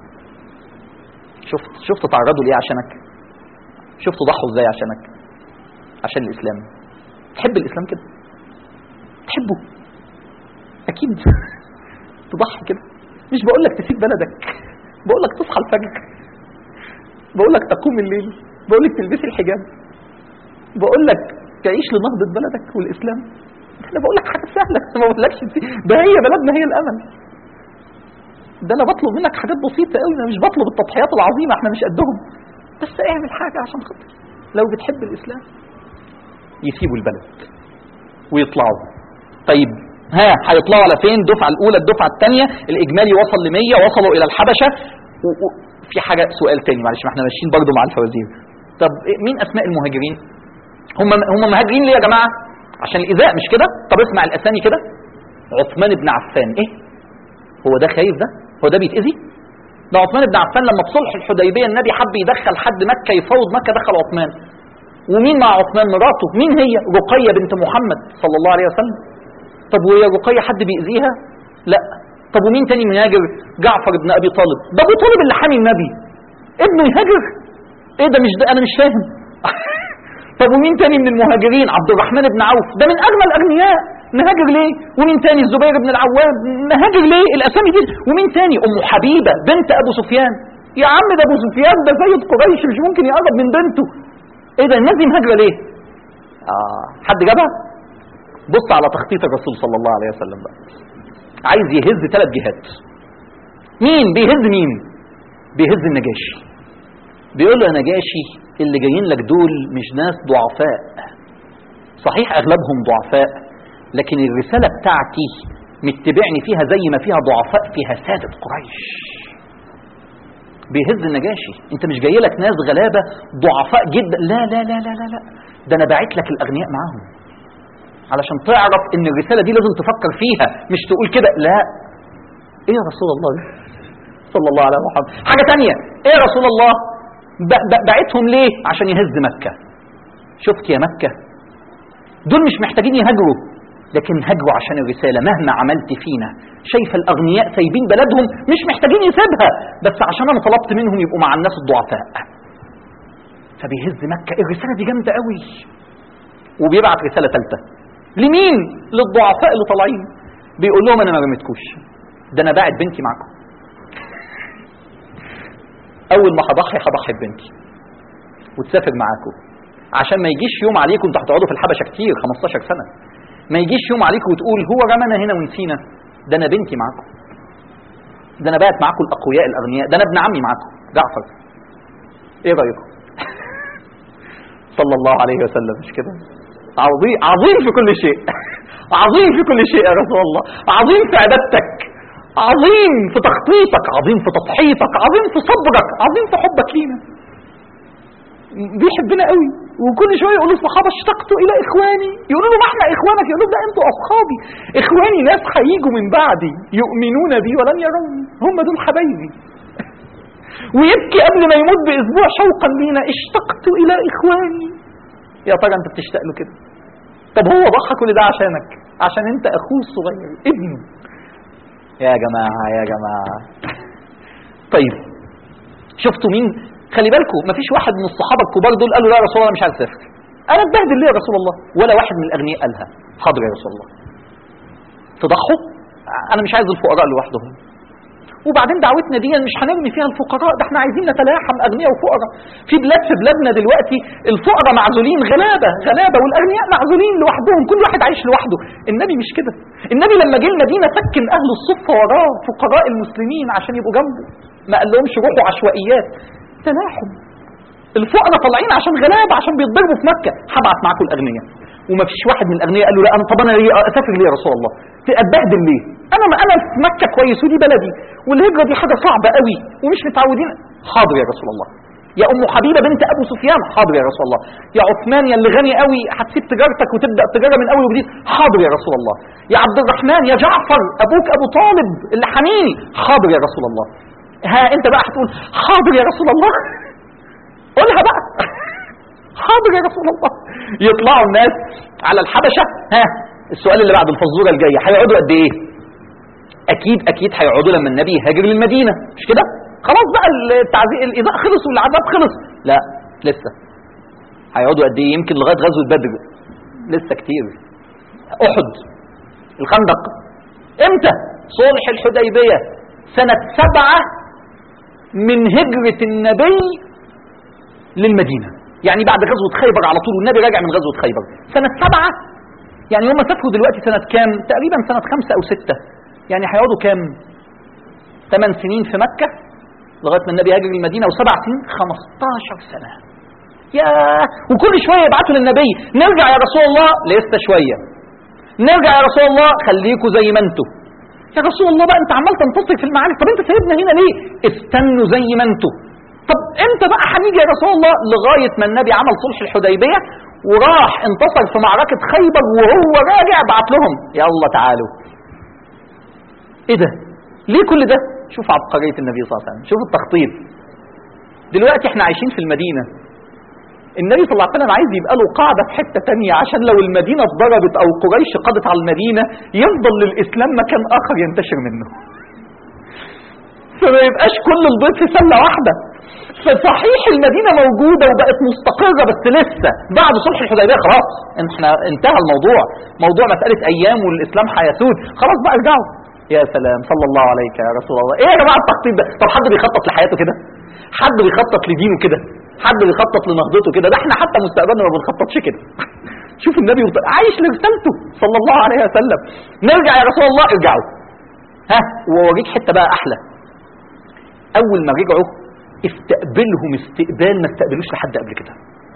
شفت شفت تعرضوا ليه عشانك شفت ضحوا ازاي عشانك عشان الاسلام تحب الاسلام كده تحبه اكيد تضحي كده مش بقول لك تسيب بلدك بقول لك تصحى الفجر بقول لك تقوم الليل بقول لك تلبسي الحجاب بقول لك تعيش لنهضة بلدك والإسلام انا بقول لك حاجه سهله ما بقولكش ده هي بلدنا هي الامل ده انا بطلب منك حاجات بسيطه قوي انا مش بطلب التضحيات العظيمه احنا مش قدهم بس اعمل حاجه عشان خاطر لو بتحب الاسلام يسيبوا البلد ويطلعوا طيب ها هيطلعوا على فين الدفعه الاولى الدفعه الثانيه الاجمالي وصل ل 100 وصلوا الى الحبشه و... و... في حاجه سؤال تاني معلش ما احنا ماشيين برضو مع الفوازير طب إيه- مين اسماء المهاجرين هم هم مهاجرين ليه يا جماعه عشان الايذاء مش كده طب اسمع الاسامي كده عثمان بن عفان ايه هو ده خايف ده هو ده بيتاذي ده عثمان بن عفان لما في صلح الحديبيه النبي حب يدخل حد مكه يفوض مكه دخل عثمان ومين مع عثمان مراته مين هي رقيه بنت محمد صلى الله عليه وسلم طب وهي رقيه حد بيأذيها لا طب ومين تاني مهاجر جعفر بن ابي طالب ده ابو طالب اللي حامي النبي ابنه يهاجر ايه ده مش ده انا مش فاهم طب ومين تاني من المهاجرين عبد الرحمن بن عوف ده من اغنى الاغنياء نهاجر ليه ومين تاني الزبير بن العوام نهاجر ليه الاسامي دي ومين تاني ام حبيبه بنت ابو سفيان يا عم ده ابو سفيان ده سيد قريش مش ممكن يقرب من بنته ايه ده الناس دي مهاجره ليه اه حد جابها بص على تخطيط الرسول صلى الله عليه وسلم بقى عايز يهز ثلاث جهات مين بيهز مين بيهز النجاشي بيقول له يا نجاشي اللي جايين لك دول مش ناس ضعفاء صحيح اغلبهم ضعفاء لكن الرسالة بتاعتي متبعني فيها زي ما فيها ضعفاء فيها سادة قريش بيهز النجاشي انت مش جاي لك ناس غلابة ضعفاء جدا لا لا لا لا لا, لا. ده انا باعت لك الاغنياء معاهم علشان تعرف ان الرسالة دي لازم تفكر فيها مش تقول كده لا ايه يا رسول الله ده؟ صلى الله عليه محمد حاجة تانية ايه يا رسول الله ب- ب- بعتهم ليه عشان يهز مكة شفت يا مكة دول مش محتاجين يهاجروا لكن هاجروا عشان الرسالة مهما عملت فينا شايف الأغنياء سايبين بلدهم مش محتاجين يسيبها بس عشان أنا طلبت منهم يبقوا مع الناس الضعفاء فبيهز مكة الرسالة دي جامدة قوي وبيبعت رسالة ثالثة لمين للضعفاء اللي طالعين بيقول لهم أنا ما رميتكوش ده أنا باعت بنتي معاكم أول ما هضحي هضحي ببنتي وتسافر معاكم عشان ما يجيش يوم عليكم انتوا هتقعدوا في الحبشه كتير 15 سنه ما يجيش يوم عليكم وتقول هو رمانا هنا ونسينا ده انا بنتي معاكم ده انا بقت معاكم الاقوياء الاغنياء ده انا ابن عمي معاكم جعفر ايه رايكم صلى الله عليه وسلم مش كده عظيم عظيم في كل شيء عظيم في كل شيء يا رسول الله عظيم في عبادتك عظيم في تخطيطك عظيم في تضحيتك عظيم في صبرك عظيم في حبك لينا بيحبنا قوي وكل شويه يقولوا الصحابه اشتقت الى اخواني يقولوا له ما احنا اخوانك يقولوا له لا انتوا اصحابي اخواني ناس هيجوا من بعدي يؤمنون بي ولن يروني هم دول حبايبي ويبكي قبل ما يموت باسبوع شوقا لينا اشتقت الى اخواني يا ترى انت بتشتاق له كده طب هو ضحى كل ده عشانك عشان انت اخوه الصغير ابنه يا جماعه يا جماعه طيب شفتوا مين خلي بالكم مفيش واحد من الصحابه الكبار دول قالوا لا يا رسول الله أنا مش عايز اسافر انا اتبهدل ليه يا رسول الله ولا واحد من الاغنياء قالها حاضر يا رسول الله تضحوا انا مش عايز الفقراء لوحدهم وبعدين دعوتنا دي مش هنرمي فيها الفقراء ده احنا عايزين نتلاحم اغنياء وفقراء في بلاد في بلادنا دلوقتي الفقراء معزولين غلابه غلابه والاغنياء معزولين لوحدهم كل واحد عايش لوحده النبي مش كده النبي لما جه المدينه سكن اهل الصفه وراه فقراء المسلمين عشان يبقوا جنبه ما قال لهمش روحوا عشوائيات تلاحم الفقراء طالعين عشان غلابه عشان بيتضربوا في مكه هبعت معاكم الاغنياء وما فيش واحد من الاغنياء قال له لا انا طب انا ليه اسافر ليه يا رسول الله اتبهدل ليه انا ما انا في مكه كويس ودي بلدي والهجره دي حاجه صعبه قوي ومش متعودين حاضر يا رسول الله يا ام حبيبه بنت ابو سفيان حاضر يا رسول الله يا عثمان يا اللي غني قوي هتسيب تجارتك وتبدا تجاره من اول وجديد حاضر يا رسول الله يا عبد الرحمن يا جعفر ابوك ابو طالب اللي حميني حاضر يا رسول الله ها انت بقى هتقول حاضر يا رسول الله قولها بقى حاضر يا رسول الله يطلعوا الناس على الحبشه ها السؤال اللي بعد الفزوره الجايه هيقعدوا قد ايه اكيد اكيد هيقعدوا لما النبي يهاجر للمدينه مش كده خلاص بقى التعذيب الايذاء خلص والعذاب خلص لا لسه هيقعدوا قد ايه يمكن لغايه غزوه بدر لسه كتير احد الخندق امتى صلح الحديبيه سنه سبعه من هجره النبي للمدينه يعني بعد غزوه خيبر على طول والنبي راجع من غزوه خيبر سنه سبعه يعني هم سافروا دلوقتي سنه كام تقريبا سنه خمسه او سته يعني هيقعدوا كام ثمان سنين في مكه لغايه ما النبي هاجر المدينه وسبع سنين 15 سنه يا وكل شويه يبعتوا للنبي نرجع يا رسول الله لسه شويه نرجع يا رسول الله خليكوا زي ما انتوا يا رسول الله بقى انت عمال تنتصر في المعارك طب انت سايبنا هنا ليه استنوا زي ما انتوا طب امتى بقى هنيجي يا رسول الله لغايه ما النبي عمل صلح الحديبيه وراح انتصر في معركه خيبر وهو راجع بعت لهم يلا تعالوا ايه ده ليه كل ده شوف عبقريه النبي صلى الله عليه وسلم شوف التخطيط دلوقتي احنا عايشين في المدينه النبي صلى الله عليه وسلم عايز يبقى له قاعده في حته تانية عشان لو المدينه اتضربت او قريش قضت على المدينه يفضل للاسلام مكان اخر ينتشر منه فما يبقاش كل البيض في سله واحده فصحيح المدينه موجوده وبقت مستقره بس لسه بعد صلح الحديبيه خلاص احنا انتهى الموضوع موضوع مساله ايام والاسلام هيسود خلاص بقى ارجعوا يا سلام صلى الله عليك يا رسول الله ايه يا جماعه التخطيط ده طب حد بيخطط لحياته كده حد بيخطط لدينه كده حد بيخطط لنهضته كده ده احنا حتى مستقبلنا ما بنخططش كده شوف النبي وط- عايش لرسالته صلى الله عليه وسلم نرجع يا رسول الله ارجعوا ها واوريك حته بقى احلى اول ما رجعوا استقبلهم استقبال ما استقبلوش لحد قبل كده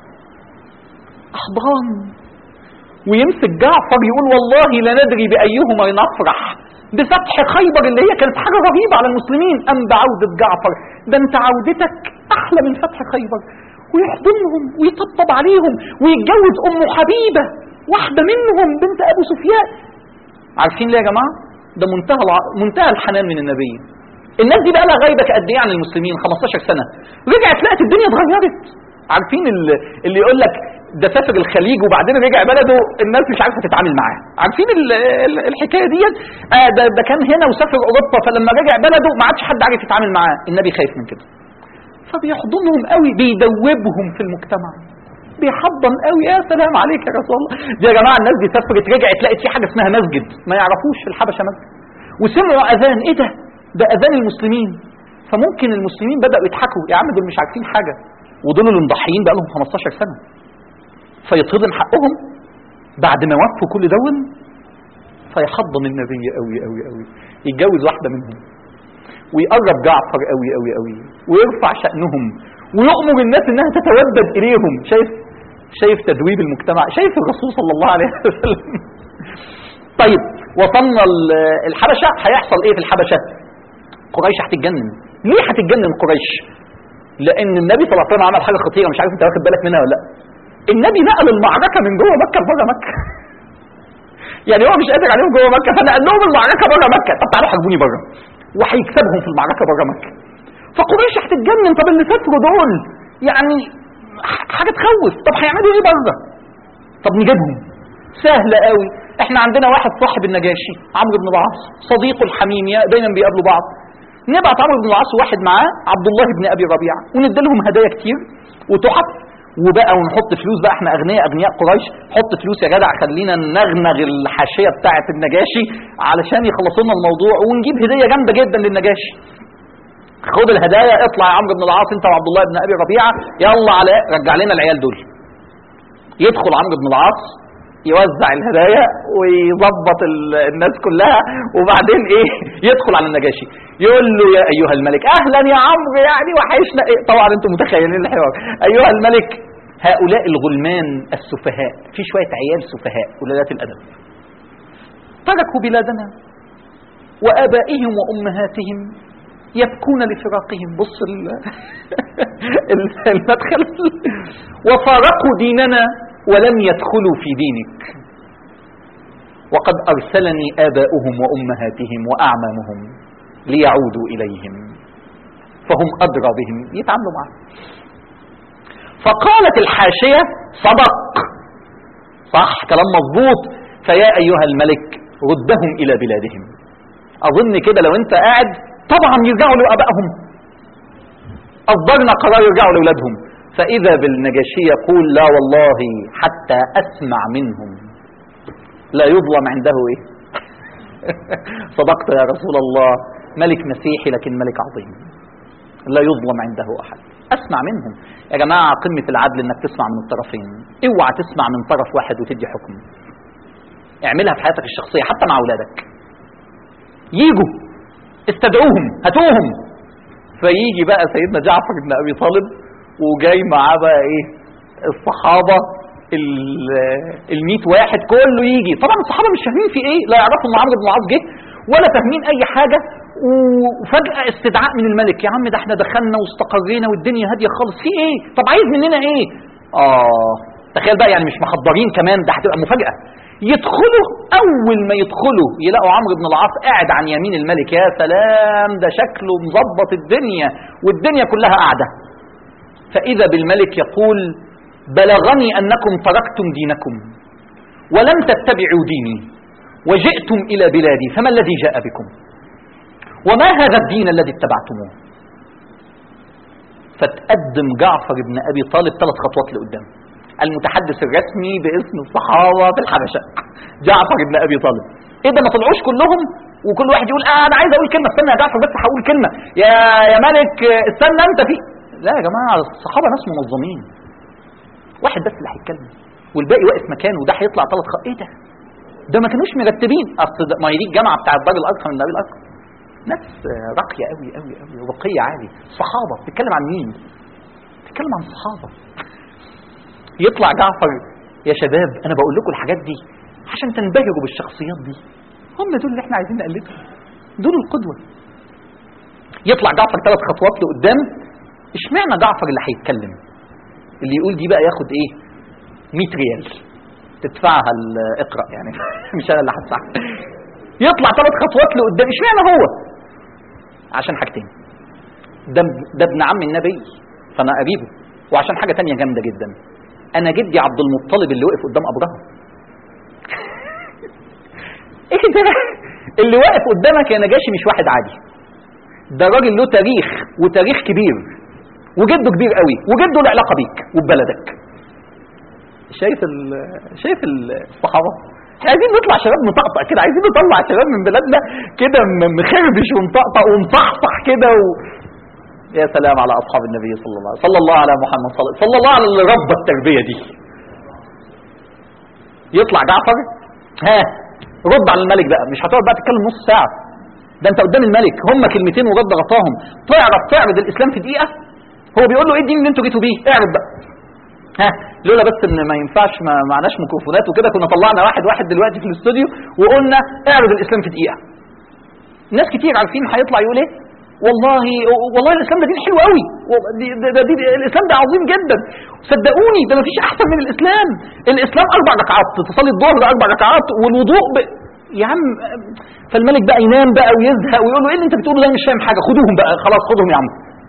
احضان ويمسك جعفر يقول والله لا ندري بايهما نفرح بفتح خيبر اللي هي كانت حاجه رهيبه على المسلمين ام بعوده جعفر ده انت عودتك احلى من فتح خيبر ويحضنهم ويطبطب عليهم ويتجوز ام حبيبه واحده منهم بنت ابو سفيان عارفين ليه يا جماعه ده منتهى الع... منتهى الحنان من النبي الناس دي بقى لها غايبه قد ايه عن المسلمين 15 سنه رجعت لقت الدنيا اتغيرت عارفين ال- اللي يقول لك ده سافر الخليج وبعدين رجع بلده الناس مش عارفه تتعامل معاه عارفين ال- ال- الحكايه ديت آه ده, ده كان هنا وسافر اوروبا فلما رجع بلده ما عادش حد عارف يتعامل معاه النبي خايف من كده فبيحضنهم قوي بيدوبهم في المجتمع بيحضن قوي يا سلام عليك يا رسول الله دي يا جماعه الناس دي سافرت رجعت لقت في حاجه اسمها مسجد ما يعرفوش في الحبشه مسجد وسمعوا اذان ايه ده ده اذان المسلمين فممكن المسلمين بداوا يضحكوا يا عم دول مش عارفين حاجه ودول اللي مضحيين بقى لهم 15 سنه فيتهضم حقهم بعد ما وفوا كل دول فيحضن النبي قوي قوي قوي يتجوز واحده منهم ويقرب جعفر قوي قوي قوي ويرفع شأنهم ويؤمر الناس انها تتودد اليهم شايف شايف تدويب المجتمع شايف الرسول صلى الله عليه وسلم طيب وصلنا ال- الحبشه هيحصل ايه في الحبشه قريش هتتجنن ليه هتتجنن قريش لان النبي صلى الله عليه وسلم عمل حاجه خطيره مش عارف انت واخد بالك منها ولا لا النبي نقل المعركه من جوه مكه لبره مكه يعني هو مش قادر عليهم جوه مكه فنقل لهم المعركه بره مكه طب تعالوا حاربوني بره وهيكسبهم في المعركه بره مكه فقريش هتتجنن طب اللي سافروا دول يعني ح- حاجه تخوف طب هيعملوا ايه بره طب نجيبهم سهله قوي احنا عندنا واحد صاحب النجاشي عمرو بن العاص صديقه الحميم يا- دايما بيقابلوا بعض نبعت عمرو بن العاص واحد معاه عبد الله بن ابي ربيعه وندي لهم هدايا كتير وتحف وبقى ونحط فلوس بقى احنا اغنياء اغنياء قريش حط فلوس يا جدع خلينا نغنغ الحاشيه بتاعه النجاشي علشان يخلصوا لنا الموضوع ونجيب هديه جامده جدا للنجاشي خد الهدايا اطلع يا عمرو بن العاص انت وعبد الله بن ابي ربيعه يلا على رجع لنا العيال دول يدخل عمرو بن العاص يوزع الهدايا ويظبط ال- الناس كلها وبعدين ايه يدخل على النجاشي يقول له يا ايها الملك اهلا يا عمرو يعني وحشنا إيه طبعا انتم متخيلين الحوار ايها الملك هؤلاء الغلمان السفهاء في شويه عيال سفهاء قلالات الادب تركوا بلادنا وابائهم وامهاتهم يبكون لفراقهم بص ال- ال- المدخل وفارقوا ديننا ولم يدخلوا في دينك وقد أرسلني آباؤهم وأمهاتهم وأعمامهم ليعودوا إليهم فهم أدرى بهم يتعاملوا معهم فقالت الحاشية صدق صح كلام مظبوط فيا أيها الملك ردهم إلى بلادهم أظن كده لو أنت قاعد طبعا يرجعوا لآبائهم أصدرنا قرار يرجعوا لأولادهم فإذا بالنجاشي يقول لا والله حتى أسمع منهم لا يظلم عنده إيه صدقت يا رسول الله ملك مسيحي لكن ملك عظيم لا يظلم عنده أحد أسمع منهم يا جماعة قمة العدل إنك تسمع من الطرفين اوعى تسمع من طرف واحد وتدي حكم اعملها في حياتك الشخصية حتى مع أولادك يجوا استدعوهم هاتوهم فيجي بقى سيدنا جعفر بن ابي طالب وجاي معاه بقى ايه الصحابه ال 100 واحد كله يجي طبعا الصحابه مش فاهمين في ايه لا يعرفوا ان عمرو بن العاص جه ولا فاهمين اي حاجه وفجاه استدعاء من الملك يا عم ده احنا دخلنا واستقرينا والدنيا هاديه خالص في ايه طب عايز مننا ايه اه تخيل بقى يعني مش محضرين كمان ده هتبقى مفاجاه يدخلوا اول ما يدخلوا يلاقوا عمرو بن العاص قاعد عن يمين الملك يا سلام ده شكله مظبط الدنيا والدنيا كلها قاعده فاذا بالملك يقول بلغني انكم تركتم دينكم ولم تتبعوا ديني وجئتم الى بلادي فما الذي جاء بكم وما هذا الدين الذي اتبعتموه فتقدم جعفر بن ابي طالب ثلاث خطوات لقدام المتحدث الرسمي باسم الصحابه في الحبشه جعفر بن ابي طالب ايه ده ما طلعوش كلهم وكل واحد يقول اه انا عايز اقول كلمه استنى يا جعفر بس هقول كلمه يا يا ملك استنى انت في لا يا جماعه الصحابه ناس منظمين واحد بس اللي هيتكلم والباقي واقف مكانه وده هيطلع ثلاث خط ايه ده ده ما كانوش مرتبين اصل ده- ما هي دي الجامعه بتاع الدار الارقم من النبي الارقم ناس آه، راقيه قوي قوي قوي ورقي عالي صحابه بتتكلم عن مين بتتكلم عن صحابه يطلع جعفر يا شباب انا بقول لكم الحاجات دي عشان تنبهروا بالشخصيات دي هم دول اللي احنا عايزين نقلدهم دول القدوه يطلع جعفر ثلاث خطوات لقدام اشمعنى جعفر اللي هيتكلم اللي يقول دي بقى ياخد ايه 100 ريال تدفعها ال- اقرا يعني مش انا اللي هدفعها يطلع ثلاث خطوات لقدام اشمعنى هو عشان حاجتين ده ده ابن عم النبي فانا قريبه وعشان حاجه تانية جامده جدا انا جدي عبد المطلب اللي وقف قدام ابراهيم ايه ده اللي واقف قدامك يا نجاشي مش واحد عادي ده راجل له تاريخ وتاريخ كبير وجده كبير قوي وجده له علاقه بيك وببلدك شايف ال شايف ال- الصحابه احنا عايزين نطلع شباب مطقطق كده عايزين نطلع شباب من بلادنا كده م- مخربش ومطقطق ومصحصح كده و... يا سلام على اصحاب النبي صلى الله عليه وسلم صلى الله على محمد صلى, صلى الله على اللي ربى التربيه دي يطلع جعفر ها رد على الملك بقى مش هتقعد بقى تتكلم نص ساعه ده انت قدام الملك هم كلمتين ورد غطاهم تعرف تعرض الاسلام في دقيقه هو بيقول له ايه الدين اللي انتوا جيتوا بيه اعرض بقى ها لولا بس ان ما ينفعش ما معناش ميكروفونات وكده كنا طلعنا واحد واحد دلوقتي في الاستوديو وقلنا اعرض الاسلام في دقيقه ناس كتير عارفين هيطلع يقول ايه والله والله الاسلام ده دين حلو قوي دي ده ده دي الاسلام ده عظيم جدا صدقوني ده مفيش احسن من الاسلام الاسلام اربع ركعات تصلي الظهر اربع ركعات والوضوء ب... يا عم فالملك بقى ينام بقى ويزهق ويقول له ايه اللي انت بتقوله ده أنا مش فاهم حاجه خدوهم بقى خلاص خدهم يا عم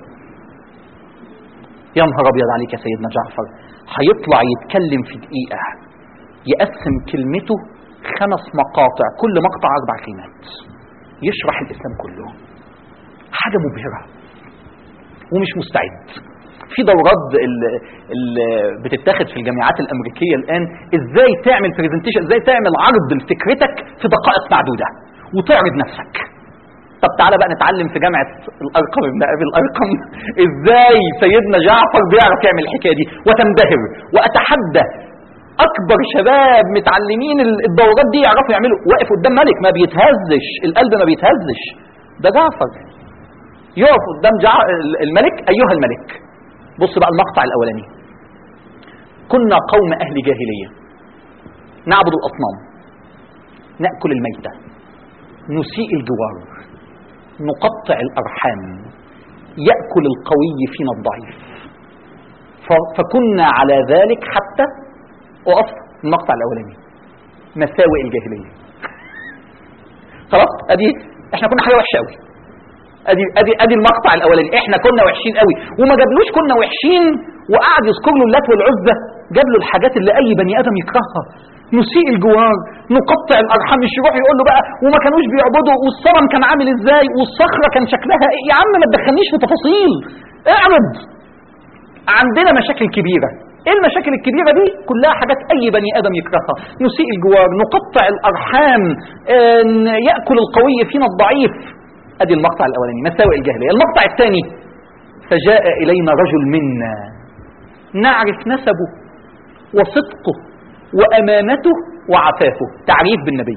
يا نهار ابيض عليك يا سيدنا جعفر هيطلع يتكلم في دقيقه يقسم كلمته خمس مقاطع كل مقطع اربع كلمات يشرح الاسلام كله حاجه مبهره ومش مستعد في دورات اللي بتتاخد في الجامعات الامريكيه الان ازاي تعمل برزنتيشن ازاي تعمل عرض لفكرتك في دقائق معدوده وتعرض نفسك طب تعالى بقى نتعلم في جامعه الارقم ابن ابي الارقم ازاي سيدنا جعفر بيعرف يعمل الحكايه دي وتنبهر واتحدى اكبر شباب متعلمين الدورات دي يعرفوا يعملوا واقف قدام ملك ما بيتهزش القلب ما بيتهزش ده جعفر يقف قدام جع... الملك ايها الملك بص بقى المقطع الاولاني كنا قوم اهل جاهليه نعبد الاصنام ناكل الميته نسيء الجوار نقطع الارحام ياكل القوي فينا الضعيف ف- فكنا على ذلك حتى اقف المقطع الاولاني مساوئ الجاهليه خلاص ادي احنا كنا حاجه وحشه قوي ادي ادي ادي المقطع الاولاني احنا كنا وحشين قوي وما جابلوش كنا وحشين وقعد يذكر له اللات والعزى جاب له الحاجات اللي اي بني ادم يكرهها نسيء الجوار نقطع الارحام مش يروح يقول له بقى وما كانوش بيعبدوا والصنم كان عامل ازاي والصخره كان شكلها ايه يا عم ما تدخلنيش في تفاصيل اعرض عندنا مشاكل كبيره ايه المشاكل الكبيره دي كلها حاجات اي بني ادم يكرهها نسيء الجوار نقطع الارحام آه، ياكل القوي فينا الضعيف ادي المقطع الاولاني مساوئ الجاهليه المقطع الثاني فجاء الينا رجل منا نعرف نسبه وصدقه وامانته وعفافه تعريف بالنبي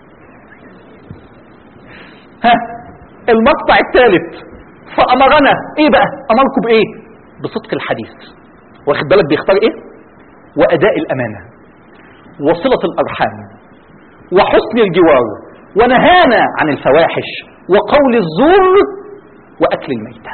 ها المقطع الثالث فامرنا ايه بقى امركم بايه بصدق الحديث واخد بالك بيختار ايه واداء الامانه وصله الارحام وحسن الجوار ونهانا عن الفواحش وقول الزور واكل الميتة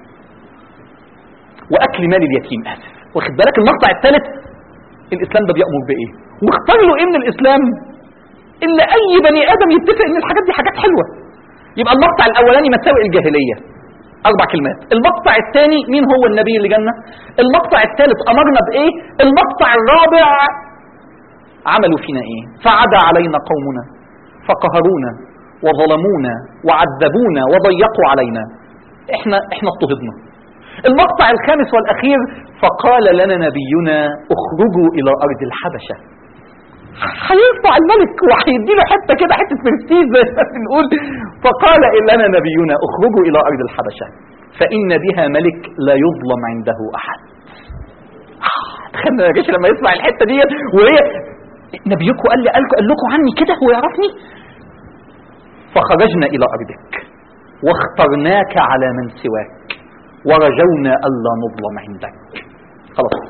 واكل مال اليتيم اسف واخد بالك المقطع الثالث الاسلام ده بيامر بايه واختار له ايه من الاسلام الا اي بني ادم يتفق ان الحاجات دي حاجات حلوه يبقى المقطع الاولاني مساوئ الجاهليه اربع كلمات المقطع الثاني مين هو النبي اللي جنة المقطع الثالث امرنا بايه المقطع الرابع عملوا فينا ايه فعدا علينا قومنا فقهرونا وظلمونا وعذبونا وضيقوا علينا احنا احنا اضطهدنا المقطع الخامس والاخير فقال لنا نبينا اخرجوا الى ارض الحبشه هيرفع الملك وهيدي له حته كده حته برستيج زي ما بنقول فقال لنا نبينا اخرجوا الى ارض الحبشه فان بها ملك لا يظلم عنده احد تخيل يا جيش لما يسمع الحته دي وهي نبيكم قال لي قال قال لكم عني كده هو يعرفني فخرجنا الى ارضك واخترناك على من سواك ورجونا الا نظلم عندك خلاص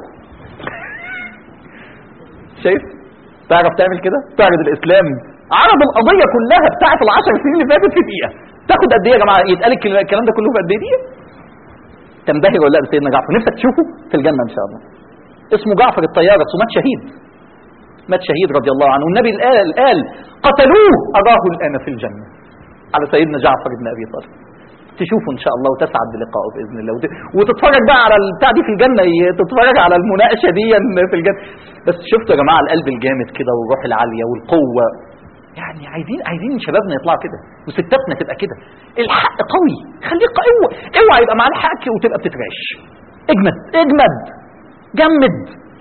شايف تعرف تعمل كده تعرض الاسلام عرض القضيه كلها بتاعه العشر سنين اللي فاتت في دقيقه تاخد قد ايه يا جماعه يتقال الكل- الكلام ده كله في قد ايه دقيقه تنبهر ولا لا بسيدنا جعفر نفسك تشوفه في الجنه ان شاء الله اسمه جعفر الطيار بس مات شهيد مات شهيد رضي الله عنه والنبي قال قال قتلوه اراه الان في الجنه على سيدنا جعفر بن ابي طالب تشوفه ان شاء الله وتسعد بلقائه باذن الله وت- وتتفرج بقى على البتاع دي في الجنه ي- تتفرج على المناقشه دي في الجنه بس شفتوا يا جماعه القلب الجامد كده والروح العاليه والقوه يعني عايزين عايزين شبابنا يطلعوا كده وستاتنا تبقى كده الحق قوي خليك قوي اوعى يبقى معاه الحق وتبقى بتترعش اجمد اجمد جمد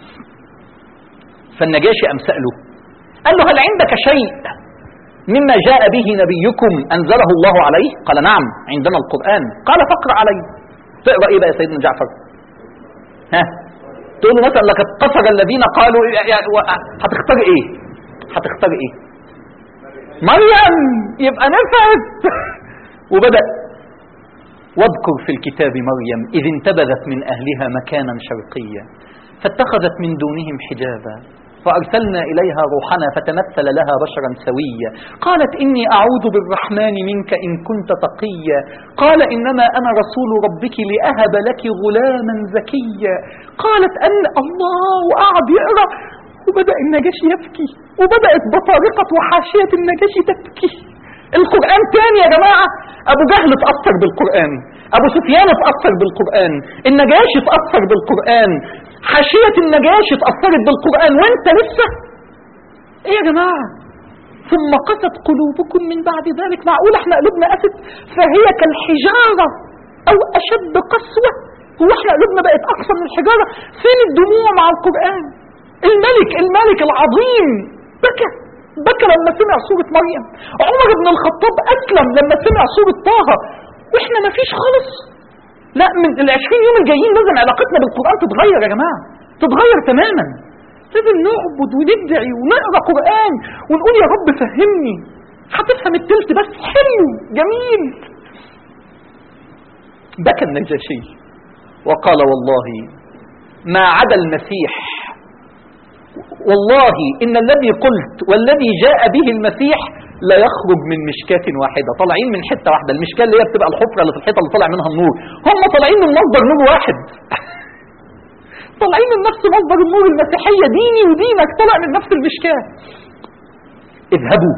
فالنجاشي قام ساله قال له هل عندك شيء مما جاء به نبيكم انزله الله عليه قال نعم عندنا القران قال فاقرا علي تقرا ايه بقى يا سيدنا جعفر ها تقول له مثلا لقد قصر الذين قالوا يعني و- هتختار ايه هتختار ايه مريم يبقى نفعت وبدأ واذكر في الكتاب مريم إذ انتبذت من أهلها مكانا شرقيا فاتخذت من دونهم حجابا فأرسلنا إليها روحنا فتمثل لها بشرا سويا قالت إني أعوذ بالرحمن منك إن كنت تقيا قال إنما أنا رسول ربك لأهب لك غلاما زكيا قالت أن الله وقعد يقرأ وبدأ النجاشي يبكي وبدأت بطارقة وحاشية النجاشي تبكي القرآن تاني يا جماعة أبو جهل اتأثر بالقرآن أبو سفيان اتأثر بالقرآن النجاشي اتأثر بالقرآن حاشية النجاشي اتأثرت بالقرآن وانت لسه ايه يا جماعة ثم قست قلوبكم من بعد ذلك معقول احنا قلوبنا قست فهي كالحجارة او اشد قسوة هو احنا قلوبنا بقت اقسى من الحجارة فين الدموع مع القرآن الملك الملك العظيم بكى بكى لما سمع سورة مريم عمر بن الخطاب أسلم لما سمع سورة طه وإحنا ما فيش خالص لا من العشرين يوم الجايين لازم علاقتنا بالقرآن تتغير يا جماعة تتغير تماما لازم نعبد وندعي ونقرا قرآن ونقول يا رب فهمني هتفهم التلت بس حلو جميل بكى النجاشي وقال والله ما عدا المسيح والله إن الذي قلت والذي جاء به المسيح لا يخرج من مشكاة واحدة طالعين من حتة واحدة المشكاة اللي هي بتبقى الحفرة اللي في الحيطة اللي طالع منها النور هم طالعين من مصدر نور واحد طالعين من نفس مصدر النور المسيحية ديني ودينك طالع من نفس المشكاة اذهبوا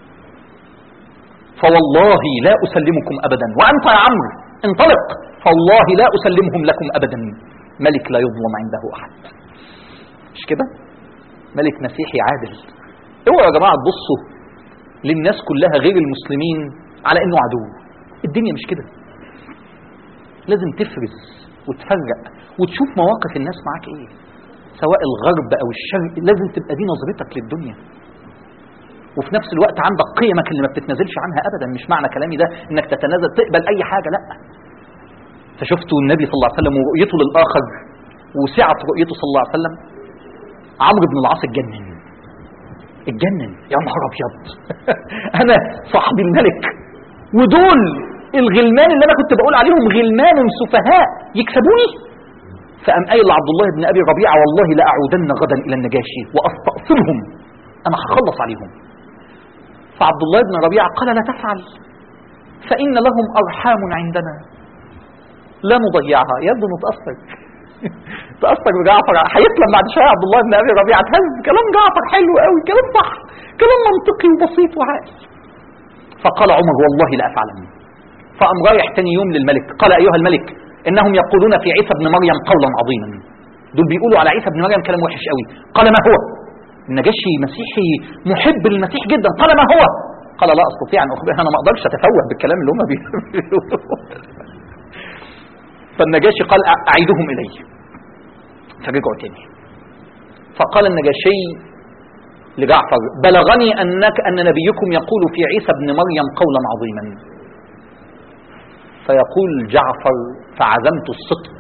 فوالله لا أسلمكم أبدا وأنت يا عمرو انطلق فالله لا أسلمهم لكم أبدا ملك لا يظلم عنده أحد مش كده ملك مسيحي عادل اوعوا يا جماعه تبصوا للناس كلها غير المسلمين على انه عدو الدنيا مش كده لازم تفرز وتفرق وتشوف مواقف الناس معاك ايه سواء الغرب او الشرق لازم تبقى دي نظرتك للدنيا وفي نفس الوقت عندك قيمك اللي ما بتتنازلش عنها ابدا مش معنى كلامي ده انك تتنازل تقبل اي حاجه لا فشفتوا النبي صلى الله عليه وسلم ورؤيته للاخر وسعه رؤيته صلى الله عليه وسلم عمرو بن العاص اتجنن اتجنن يا نهار ابيض انا صاحب الملك ودول الغلمان اللي انا كنت بقول عليهم غلمان سفهاء يكسبوني فقام قايل لعبد الله بن ابي ربيعه والله لاعودن غدا الى النجاشي واستأصلهم انا هخلص عليهم فعبد الله بن ربيعه قال لا تفعل فان لهم ارحام عندنا لا نضيعها يبدو نتاثر تأثر بجعفر هيسلم بعد شوية عبد الله بن أبي ربيعة تهز كلام جعفر حلو قوي كلام صح كلام منطقي وبسيط وعاقل فقال عمر والله لا أفعلن فقام رايح تاني يوم للملك قال أيها الملك إنهم يقولون في عيسى ابن مريم قولا عظيما دول بيقولوا على عيسى ابن مريم كلام وحش قوي قال ما هو النجاشي مسيحي محب للمسيح جدا قال ما هو قال لا استطيع ان اخبرها انا ما اقدرش اتفوه بالكلام اللي هم بيقولوه فالنجاشي قال اعيدهم الي فرجعوا تاني فقال النجاشي لجعفر بلغني انك ان نبيكم يقول في عيسى ابن مريم قولا عظيما فيقول جعفر فعزمت الصدق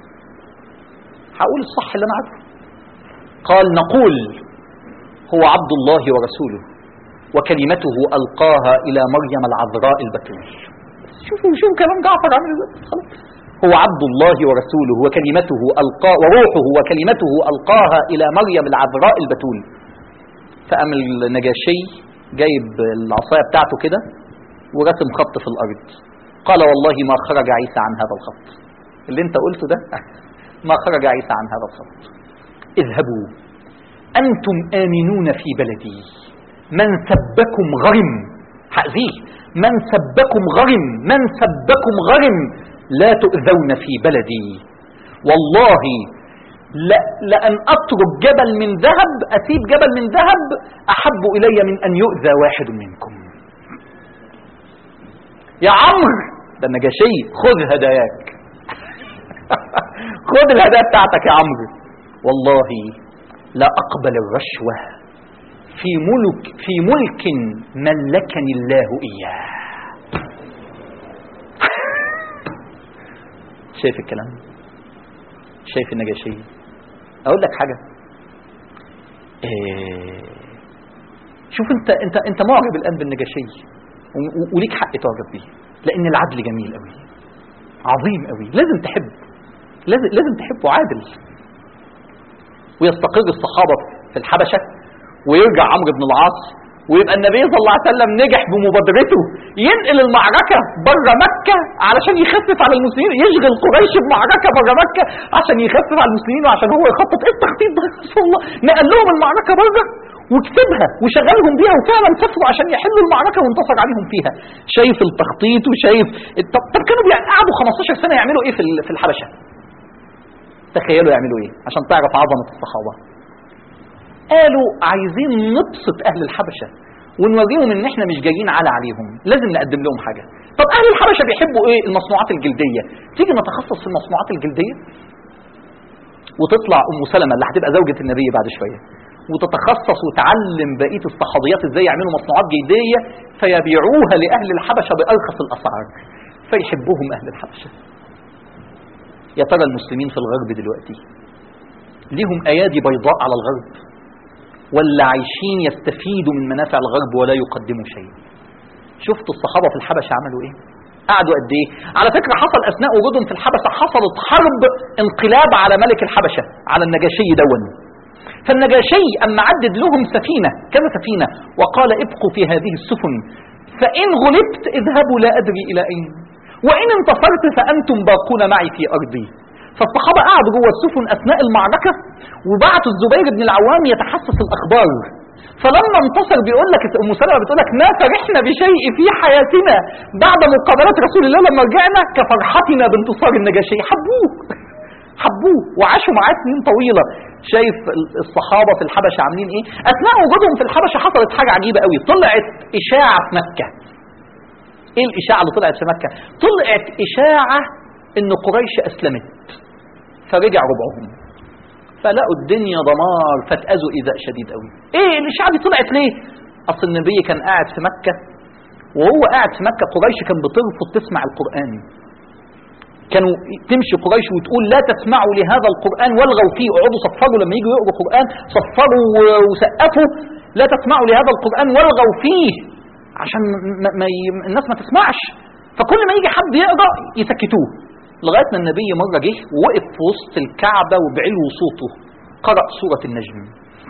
هقول الصح اللي انا عارفه قال نقول هو عبد الله ورسوله وكلمته القاها الى مريم العذراء البتول شوفوا شوفوا كلام جعفر عامل ازاي خلاص هو عبد الله ورسوله وكلمته ألقى وروحه وكلمته ألقاها إلى مريم العذراء البتول فقام النجاشي جايب العصاية بتاعته كده ورسم خط في الأرض قال والله ما خرج عيسى عن هذا الخط اللي انت قلته ده ما خرج عيسى عن هذا الخط اذهبوا أنتم آمنون في بلدي من سبكم غرم هأذيه من سبكم غرم من سبكم غرم لا تؤذون في بلدي والله لا لأن أترك جبل من ذهب أسيب جبل من ذهب أحب إلي من أن يؤذى واحد منكم يا عمرو ده النجاشي خذ هداياك خذ الهدايا بتاعتك يا عمرو والله لا أقبل الرشوة في ملك في ملك ملكني الله إياه شايف الكلام شايف النجاشي اقول لك حاجه إيه شوف انت انت انت معجب الان بالنجاشي و- وليك حق تعجب بيه لان العدل جميل قوي عظيم قوي لازم تحب لازم لازم تحبه عادل ويستقر الصحابة في الحبشة ويرجع عمرو بن العاص ويبقى النبي صلى الله عليه وسلم نجح بمبادرته ينقل المعركة بره مكة علشان يخفف على المسلمين يشغل قريش بمعركة بره مكة عشان يخفف على المسلمين وعشان هو يخطط ايه التخطيط ده يا رسول الله نقل لهم المعركة بره وكسبها وشغلهم بيها وفعلا سافروا عشان يحلوا المعركة وانتصر عليهم فيها شايف التخطيط وشايف طب, طب كانوا قعدوا 15 سنة يعملوا ايه في ال- في الحبشة تخيلوا يعملوا ايه عشان تعرف عظمة الصحابة قالوا عايزين نبسط اهل الحبشه ونوريهم ان احنا مش جايين على عليهم لازم نقدم لهم حاجه طب اهل الحبشه بيحبوا ايه المصنوعات الجلديه تيجي نتخصص في المصنوعات الجلديه وتطلع ام سلمه اللي هتبقى زوجة النبي بعد شويه وتتخصص وتعلم بقيه الصحابيات ازاي يعملوا مصنوعات جلديه فيبيعوها لاهل الحبشه بارخص الاسعار فيحبوهم اهل الحبشه يا ترى المسلمين في الغرب دلوقتي ليهم ايادي بيضاء على الغرب ولا عايشين يستفيدوا من منافع الغرب ولا يقدموا شيء شفتوا الصحابة في الحبشة عملوا ايه قعدوا قد ايه على فكرة حصل اثناء وجودهم في الحبشة حصلت حرب انقلاب على ملك الحبشة على النجاشي دون فالنجاشي اما عدد لهم سفينة كذا سفينة وقال ابقوا في هذه السفن فإن غلبت اذهبوا لا أدري إلى أين وإن انتصرت فأنتم باقون معي في أرضي فالصحابة قعدوا جوه السفن أثناء المعركة وبعتوا الزبير بن العوام يتحسس الأخبار فلما انتصر بيقول لك ام سلمة بتقول لك ما فرحنا بشيء في حياتنا بعد مقابلة رسول الله لما رجعنا كفرحتنا بانتصار النجاشي حبوه حبوه وعاشوا معاه سنين طويلة شايف الصحابة في الحبشة عاملين ايه اثناء وجودهم في الحبشة حصلت حاجة عجيبة قوي طلعت اشاعة في مكة ايه الاشاعة اللي طلعت في مكة طلعت اشاعة ان قريش اسلمت فرجع ربعهم فلقوا الدنيا دمار فاتأذوا إيذاء شديد قوي ايه الاشاعة دي طلعت ليه اصل النبي كان قاعد في مكة وهو قاعد في مكة قريش كان بترفض تسمع القرآن كانوا تمشي قريش وتقول لا تسمعوا لهذا القرآن والغوا فيه اقعدوا صفروا لما يجوا يقروا قرآن صفروا وسقفوا لا تسمعوا لهذا القرآن والغوا فيه عشان ما ما ي... الناس ما تسمعش فكل ما يجي حد يقرا يسكتوه لغايه ما النبي مره جه ووقف في وسط الكعبه وبعلو صوته قرأ سوره النجم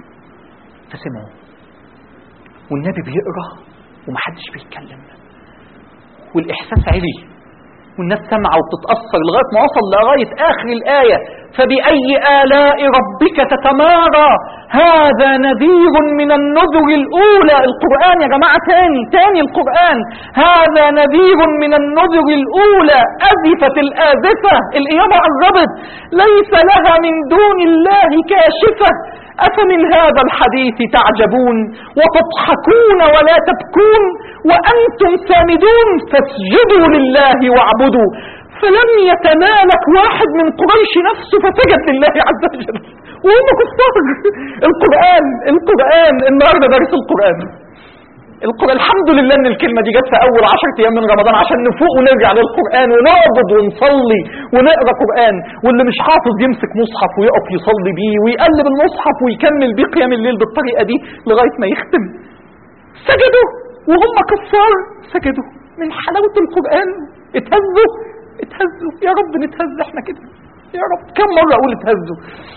فسمعوا والنبي بيقرا ومحدش بيتكلم والاحساس علي والناس سمعة وبتتأثر لغاية ما وصل لغاية آخر الآية فبأي آلاء ربك تتمارى هذا نذير من النذر الأولى القرآن يا جماعة تاني تاني القرآن هذا نذير من النذر الأولى أزفت الآزفة القيامة قربت ليس لها من دون الله كاشفة أفمن هذا الحديث تعجبون وتضحكون ولا تبكون وأنتم سامدون فاسجدوا لله واعبدوا فلم يتنالك واحد من قريش نفسه فسجد لله عز وجل وهم كفار القرآن القرآن النهارده درس القرآن القرآن الحمد لله ان الكلمة دي جت في اول عشر ايام من رمضان عشان نفوق ونرجع للقرآن ونعبد ونصلي ونقرا قرآن واللي مش حافظ يمسك مصحف ويقف يصلي بيه ويقلب المصحف ويكمل بيه قيام الليل بالطريقة دي لغاية ما يختم سجدوا وهم كفار سجدوا من حلاوة القرآن اتهزوا اتهزوا يا رب نتهز احنا كده يا رب كم مرة اقول اتهزوا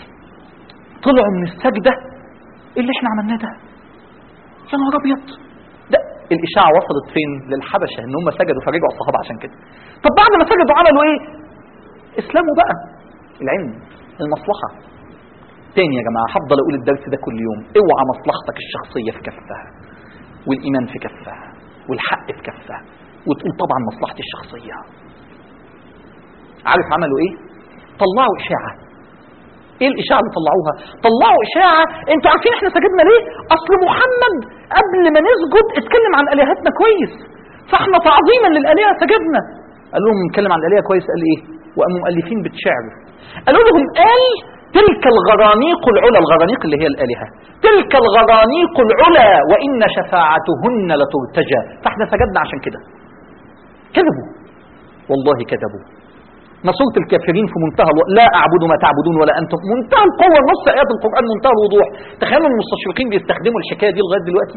طلعوا من السجدة اللي احنا عملناه ده يا نهار ابيض ده الاشاعه وصلت فين للحبشه ان هم سجدوا فرجعوا الصحابه عشان كده طب بعد ما سجدوا عملوا ايه اسلموا بقى العلم المصلحه تاني يا جماعه هفضل اقول الدرس ده كل يوم اوعى مصلحتك الشخصيه في كفها والايمان في كفها والحق في كفها وتقول طبعا مصلحتي الشخصيه عارف عملوا ايه طلعوا اشاعه ايه الاشاعه اللي طلعوها طلعوا اشاعه انتوا عارفين احنا سجدنا ليه اصل محمد قبل ما نسجد اتكلم عن الهتنا كويس فاحنا تعظيما للالهه سجدنا قال لهم نتكلم عن الالهه كويس قال ايه وقاموا مؤلفين بتشعر قالوا لهم قال تلك الغرانيق العلا الغرانيق اللي هي الالهه تلك الغرانيق العلا وان شفاعتهن لترتجى فاحنا سجدنا عشان كده كذبوا والله كذبوا مصورة الكافرين في منتهى الو... لا أعبد ما تعبدون ولا أنتم منتهى القوة نص آيات القرآن منتهى الوضوح تخيلوا المستشرقين بيستخدموا الحكاية دي لغاية دلوقتي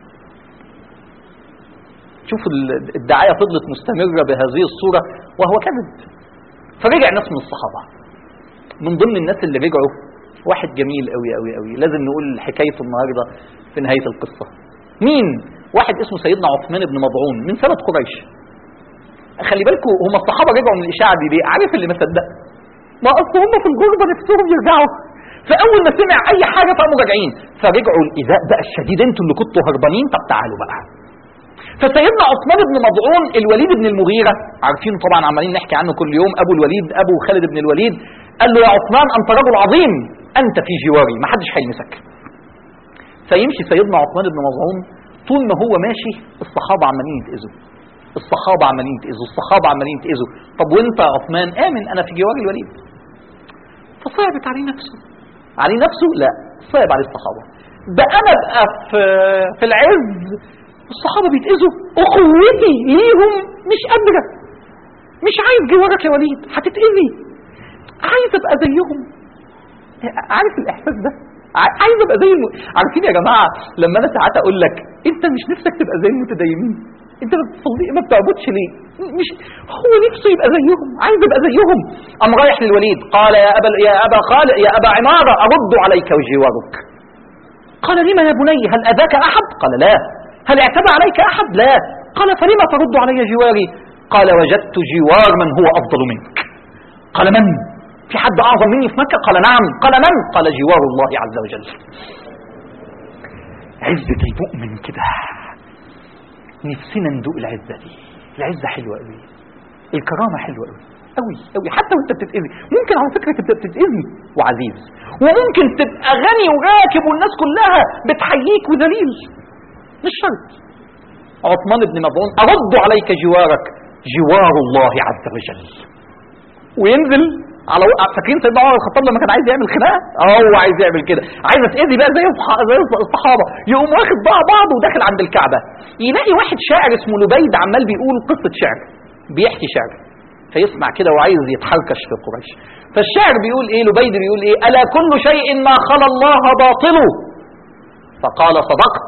شوفوا الدعاية فضلت مستمرة بهذه الصورة وهو كذب فرجع ناس من الصحابة من ضمن الناس اللي رجعوا واحد جميل قوي قوي قوي لازم نقول حكايته النهارده في نهايه القصه مين واحد اسمه سيدنا عثمان بن مضعون من سنه قريش خلي بالكم هم الصحابه رجعوا من الاشاعه دي ليه عارف اللي ما صدق ما اصل هم في الغربه نفسهم يرجعوا فاول ما سمع اي حاجه فقاموا راجعين فرجعوا الايذاء بقى الشديد انتوا اللي كنتوا هربانين طب تعالوا بقى فسيدنا عثمان بن مضعون الوليد بن المغيرة عارفينه طبعا عمالين نحكي عنه كل يوم أبو الوليد أبو خالد بن الوليد قال له يا عثمان أنت رجل عظيم أنت في جواري ما حدش هيلمسك فيمشي سيدنا عثمان بن مضعون طول ما هو ماشي الصحابة عمالين يتأذوا الصحابة عمالين يتأذوا الصحابة عمالين يتأذوا طب وانت يا عثمان آمن أنا في جوار الوليد فصعبت عليه نفسه عليه نفسه لا صعب عليه الصحابة ده أنا أبقى في في العز الصحابة بيتأذوا أخوتي ليهم مش قادرة مش عايز جوارك يا وليد هتتأذي عايز أبقى زيهم عارف الإحساس ده ع- عايز أبقى زي الم... عارفين يا جماعة لما أنا ساعات أقول لك أنت مش نفسك تبقى زي المتدينين أنت ما بتصلي ما بتعبدش ليه مش هو نفسه يبقى زيهم عايز يبقى زيهم قام رايح للوليد قال يا أبا يا أبا خالد يا أبا عمارة أرد عليك وجوارك قال لما يا بني هل أذاك أحد قال لا هل اعتبى عليك أحد لا قال فلما ترد علي جواري قال وجدت جوار من هو أفضل منك قال من في حد أعظم مني في مكة قال نعم قال من قال جوار الله عز وجل عزة المؤمن كده نفسنا ندوق العزة دي العزة حلوة قوي الكرامة حلوة قوي قوي قوي حتى وانت بتتأذي ممكن على فكرة تبقى بتتأذي وعزيز وممكن تبقى غني وراكب والناس كلها بتحييك وذليل مش شرط عثمان بن مظعون أرد عليك جوارك جوار الله عز وجل وينزل على فاكرين سيدنا عمر الخطاب لما كان عايز يعمل خناقه؟ اه هو عايز يعمل كده، عايز اتاذي بقى زي الصح- زي الصحابه، يقوم واخد بقى بعضه وداخل عند الكعبه، يلاقي واحد شاعر اسمه لبيد عمال بيقول قصه شعر، بيحكي شعر، فيسمع كده وعايز يتحركش في قريش، فالشاعر بيقول ايه؟ لبيد بيقول ايه؟ الا كل شيء ما خلا الله باطله، فقال صدقت،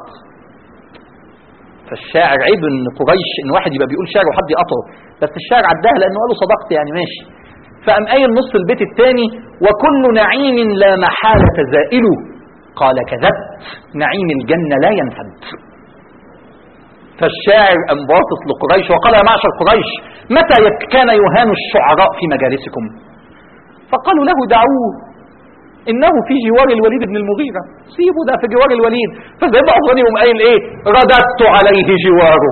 فالشاعر عيب ان قريش ان واحد يبقى بيقول شعر وحد يقطعه بس الشاعر عداها لانه قال له صدقت يعني ماشي فقام قايل نص البيت الثاني وكل نعيم لا محالة زائله قال كذبت نعيم الجنة لا ينفد فالشاعر قام باصص لقريش وقال يا معشر قريش متى يك- كان يهان الشعراء في مجالسكم فقالوا له دعوه انه في جوار الوليد بن المغيرة سيبوا ده في جوار الوليد فسيدنا عثمان يقوم قايل ايه رددت عليه جواره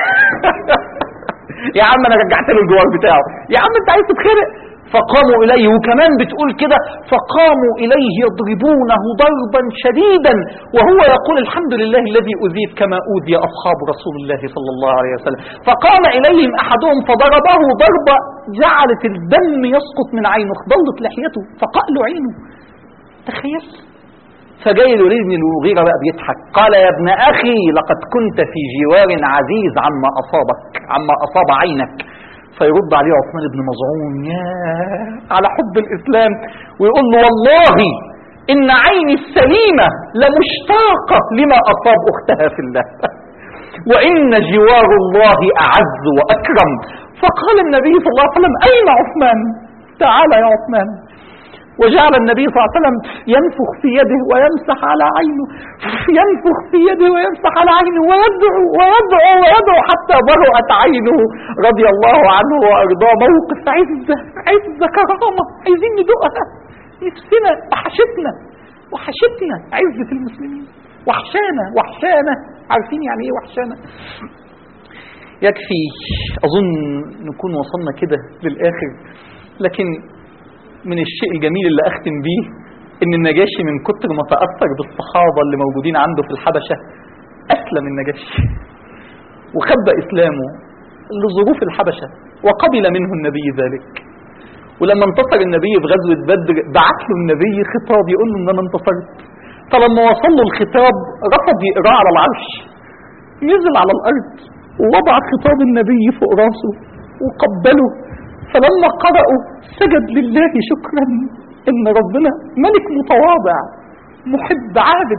يا عم انا رجعت له الجوار بتاعه يا عم انت عايز تتخرق فقاموا اليه وكمان بتقول كده فقاموا اليه يضربونه ضربا شديدا وهو يقول الحمد لله الذي اذيت كما اوذي اصحاب رسول الله صلى الله عليه وسلم فقام اليهم احدهم فضربه ضربه جعلت الدم يسقط من عينه ضلت لحيته فقأل عينه تخيل فجاي الوليد بن المغيرة بقى بيضحك قال يا ابن أخي لقد كنت في جوار عزيز عما أصابك عما أصاب عينك فيرد عليه عثمان بن مظعون يا على حب الإسلام ويقول له والله إن عيني السليمة لمشتاقة لما أصاب أختها في الله وإن جوار الله أعز وأكرم فقال النبي صلى الله عليه وسلم أين عثمان تعال يا عثمان وجعل النبي صلى الله عليه وسلم ينفخ في يده ويمسح على عينه ينفخ في يده ويمسح على عينه ويدعو ويدعو ويدعو حتى برأت عينه رضي الله عنه وأرضاه موقف عزة عزة كرامة عايزين ندوقها نفسنا وحشتنا وحشتنا عزة المسلمين وحشانة وحشانة عارفين يعني ايه وحشانة يكفي أظن نكون وصلنا كده للآخر لكن من الشيء الجميل اللي أختم بيه إن النجاشي من كتر ما تأثر بالصحابة اللي موجودين عنده في الحبشة أسلم النجاشي وخبى إسلامه لظروف الحبشة وقبل منه النبي ذلك ولما انتصر النبي في غزوة بدر بعت له النبي خطاب يقول له إن أنا انتصرت فلما وصل له الخطاب رفض يقراه على العرش نزل على الأرض ووضع خطاب النبي فوق راسه وقبله فلما قرأوا سجد لله شكرا ان ربنا ملك متواضع محب عابد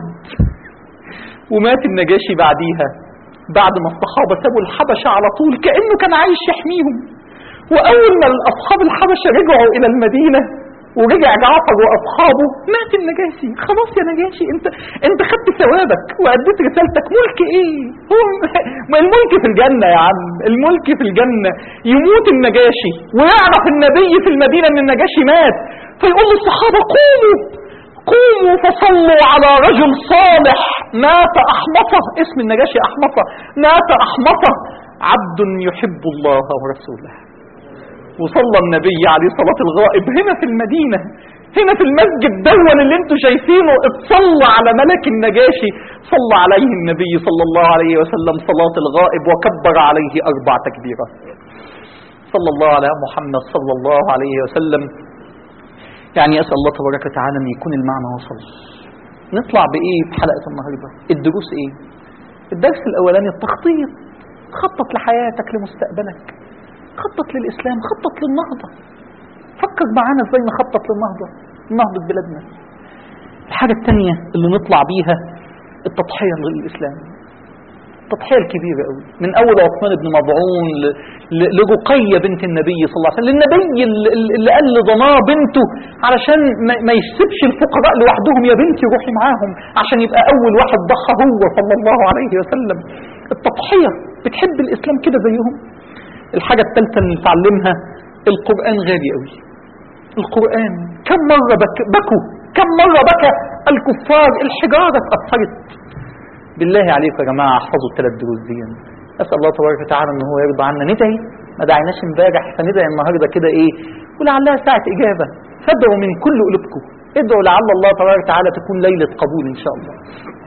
ومات النجاشي بعديها بعد ما الصحابة سابوا الحبشة على طول كأنه كان عايش يحميهم وأول ما أصحاب الحبشة رجعوا إلى المدينة ورجع جعفر واصحابه مات النجاشي خلاص يا نجاشي انت انت خدت ثوابك واديت رسالتك ملك ايه هو ما الملك في الجنه يا عم الملك في الجنه يموت النجاشي ويعرف النبي في المدينه ان النجاشي مات فيقول للصحابه قوموا قوموا فصلوا على رجل صالح مات احمصه اسم النجاشي احمصه مات احمصه عبد يحب الله ورسوله وصلى النبي عليه صلاة الغائب هنا في المدينة هنا في المسجد دون اللي انتم شايفينه اتصلى على ملك النجاشي صلى عليه النبي صلى الله عليه وسلم صلاة الغائب وكبر عليه أربع تكبيرات صلى الله على محمد صلى الله عليه وسلم يعني أسأل الله تبارك وتعالى أن يكون المعنى وصل نطلع بإيه في حلقة النهاردة الدروس إيه الدرس الأولاني التخطيط خطط لحياتك لمستقبلك خطط للإسلام خطط للنهضة فكر معانا ازاي نخطط للنهضة نهضة بلادنا الحاجة الثانية اللي نطلع بيها التضحية للإسلام التضحية الكبيرة قوي من أول عثمان بن مضعون ل- ل- لرقية بنت النبي صلى الله عليه وسلم للنبي اللي اللي قال لضناه بنته علشان ما- ما يسيبش الفقراء لوحدهم يا بنتي روحي معاهم عشان يبقى أول واحد ضحى هو صلى الله عليه وسلم التضحية بتحب الإسلام كده زيهم الحاجة الثالثة اللي نتعلمها القرآن غالي قوي القرآن كم مرة بك بكوا كم مرة بكى الكفار الحجارة اتأثرت بالله عليكم يا جماعة احفظوا الثلاث دروس دي أسأل الله تبارك وتعالى أن هو يرضى عنا ندعي ما دعيناش امبارح فندعي النهاردة كده إيه ولعلها ساعة إجابة فادعوا من كل قلوبكم ادعوا لعل الله تبارك وتعالى تكون ليلة قبول إن شاء الله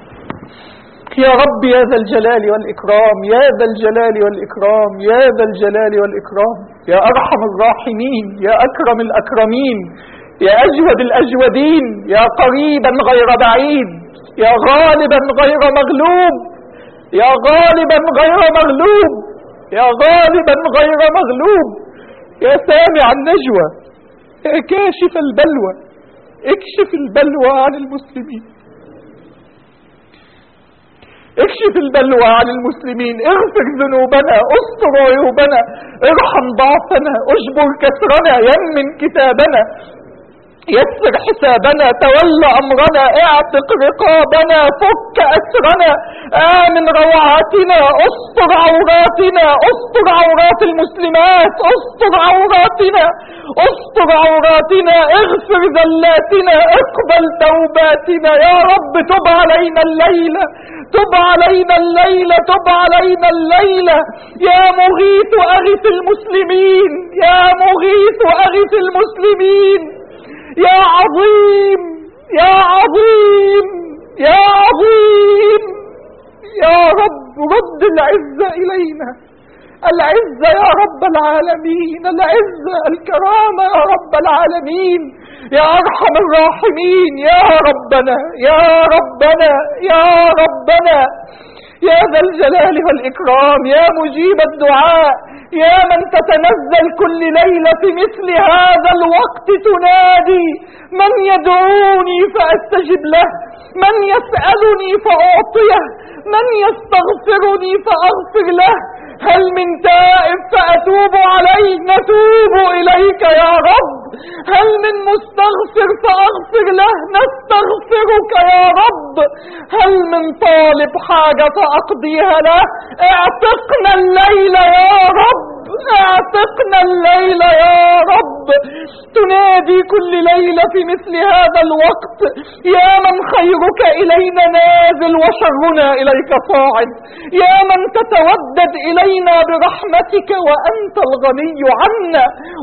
يا رب يا ذا الجلال والإكرام يا ذا الجلال والإكرام يا ذا الجلال والإكرام يا أرحم الراحمين يا أكرم الأكرمين يا أجود الأجودين يا قريبا غير بعيد يا غالبا غير مغلوب يا غالبا غير مغلوب يا غالبا غير مغلوب يا سامع النجوى يا كاشف البلوى اكشف البلوى عن المسلمين اكشف البلوى عن المسلمين اغفر ذنوبنا استر عيوبنا ارحم ضعفنا اجبر كسرنا يمن كتابنا يسر حسابنا تول امرنا اعتق رقابنا فك اسرنا امن روعاتنا استر عوراتنا استر عورات المسلمات استر عوراتنا استر عوراتنا اغفر ذلاتنا اقبل توباتنا يا رب تب علينا الليله تب علينا الليلة تب علينا الليلة يا مغيث أغث المسلمين يا مغيث أغث المسلمين يا عظيم يا عظيم يا عظيم يا رب رد العزة إلينا العزة يا رب العالمين العزة الكرامة يا رب العالمين يا أرحم الراحمين يا ربنا يا ربنا يا ربنا يا ذا الجلال والإكرام يا مجيب الدعاء يا من تتنزل كل ليلة في مثل هذا الوقت تنادي من يدعوني فأستجب له من يسألني فأعطيه من يستغفرني فأغفر له هل من تائب فأتوب عليه نتوب إليك يا رب هل من مستغفر فأغفر له نستغفرك يا رب هل من طالب حاجة فأقضيها له اعتقنا الليل يا رب اعتقنا الليل يا رب تنادي كل ليلة في مثل هذا الوقت يا من خيرك إلينا نازل وشرنا إليك صاعد يا من تتودد إلينا برحمتك وأنت الغني عنا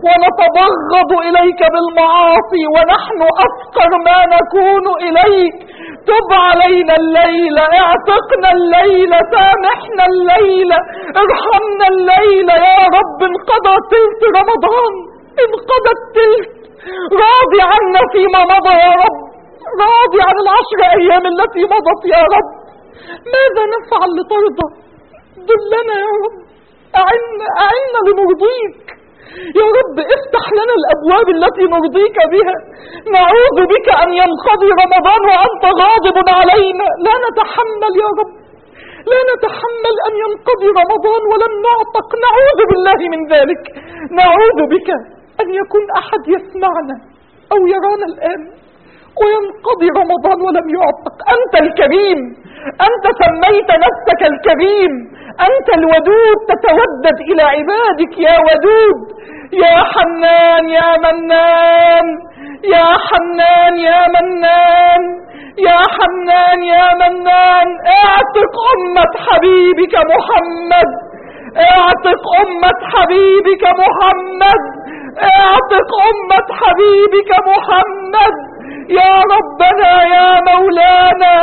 ونتبغض إليك بالمعاصي ونحن أفقر ما نكون إليك تب علينا الليلة اعتقنا الليلة سامحنا الليلة ارحمنا الليلة يا رب انقضى تلت رمضان انقضى التلت راضي عنا فيما مضى يا رب راضي عن العشر ايام التي مضت يا رب ماذا نفعل لترضى دلنا يا رب أعنا, أعنا لنرضيك يا رب افتح لنا الأبواب التي نرضيك بها نعوذ بك أن ينقضي رمضان وأنت غاضب علينا لا نتحمل يا رب لا نتحمل أن ينقضي رمضان ولم نعتق نعوذ بالله من ذلك نعوذ بك أن يكون أحد يسمعنا أو يرانا الآن وينقضي رمضان ولم يعتق أنت الكريم أنت سميت نفسك الكريم أنت الودود تتودد إلى عبادك يا ودود يا حنان يا منان يا حنان يا منان يا حنان يا منان اعتق أمة حبيبك محمد اعتق أمة حبيبك محمد اعتق أمة حبيبك محمد يا ربنا يا مولانا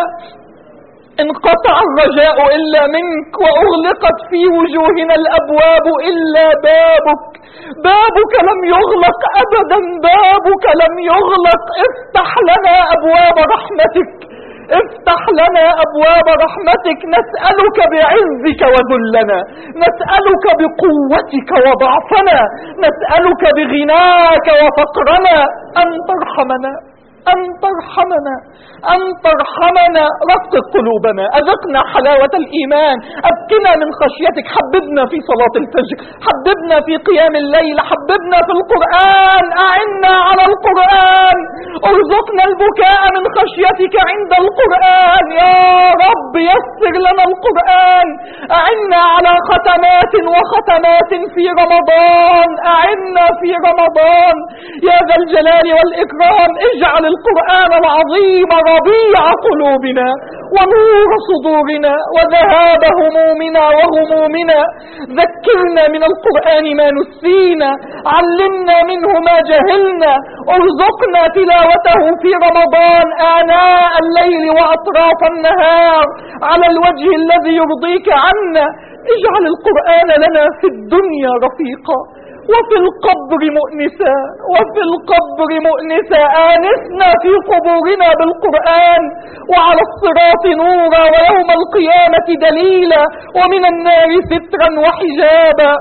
انقطع الرجاء إلا منك وأغلقت في وجوهنا الأبواب إلا بابك بابك لم يغلق أبدا بابك لم يغلق افتح لنا أبواب رحمتك افتح لنا أبواب رحمتك نسألك بعزك وذلنا نسألك بقوتك وضعفنا نسألك بغناك وفقرنا أن ترحمنا أن ترحمنا أن ترحمنا رقق قلوبنا أذقنا حلاوة الإيمان أبكنا من خشيتك حببنا في صلاة الفجر حببنا في قيام الليل حببنا في القرآن أعنا على القرآن ارزقنا البكاء من خشيتك عند القرآن يا رب يسر لنا القرآن أعنا على ختمات وختمات في رمضان أعنا في رمضان يا ذا الجلال والإكرام اجعل القرآن العظيم ربيع قلوبنا ونور صدورنا وذهاب همومنا وغمومنا ذكرنا من القرآن ما نسينا علمنا منه ما جهلنا ارزقنا تلاوته في رمضان آناء الليل وأطراف النهار على الوجه الذي يرضيك عنا اجعل القرآن لنا في الدنيا رفيقا وفي القبر مؤنسا وفي القبر مؤنسا آنسنا في قبورنا بالقرآن وعلى الصراط نورا ويوم القيامة دليلا ومن النار سترا وحجابا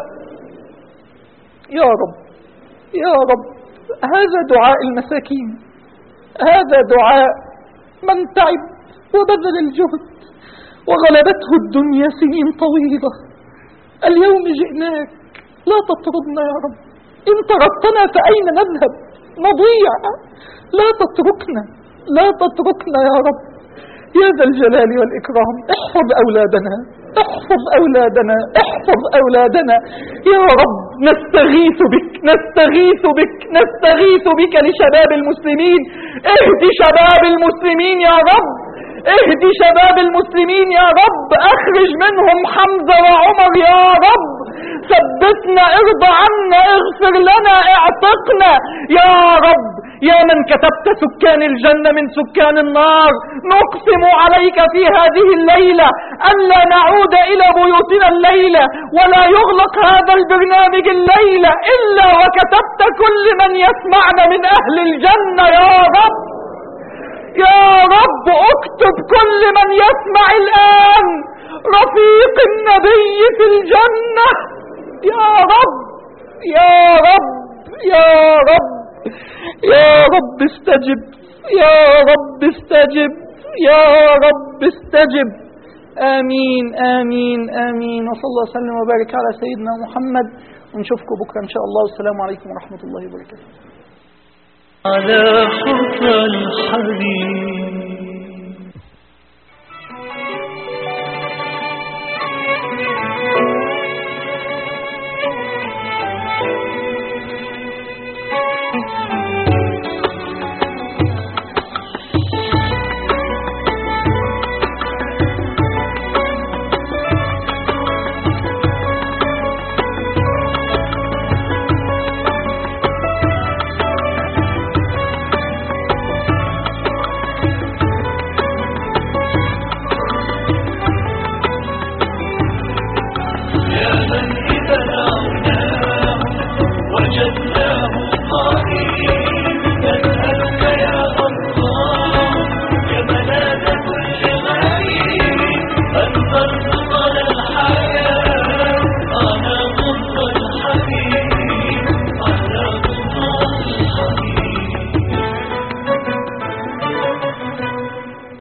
يا رب يا رب هذا دعاء المساكين هذا دعاء من تعب وبذل الجهد وغلبته الدنيا سنين طويلة اليوم جئناك لا تطردنا يا رب إن طردتنا فأين نذهب نضيع لا تتركنا لا تتركنا يا رب يا ذا الجلال والإكرام احفظ أولادنا احفظ أولادنا احفظ أولادنا يا رب نستغيث بك نستغيث بك نستغيث بك لشباب المسلمين اهدي شباب المسلمين يا رب اهدي شباب المسلمين يا رب اخرج منهم حمزة وعمر يا رب ثبتنا ارضى عنا اغفر لنا اعتقنا يا رب يا من كتبت سكان الجنة من سكان النار نقسم عليك في هذه الليلة ألا نعود إلى بيوتنا الليلة ولا يغلق هذا البرنامج الليلة إلا وكتبت كل من يسمعنا من أهل الجنة يا رب يا رب اكتب كل من يسمع الآن رفيق النبي في الجنة يا رب يا رب يا رب يا رب استجب يا رب استجب يا رب استجب آمين آمين آمين وصلى الله وسلم وبارك على سيدنا محمد ونشوفكم بكرة إن شاء الله والسلام عليكم ورحمة الله وبركاته على خطى الحبيب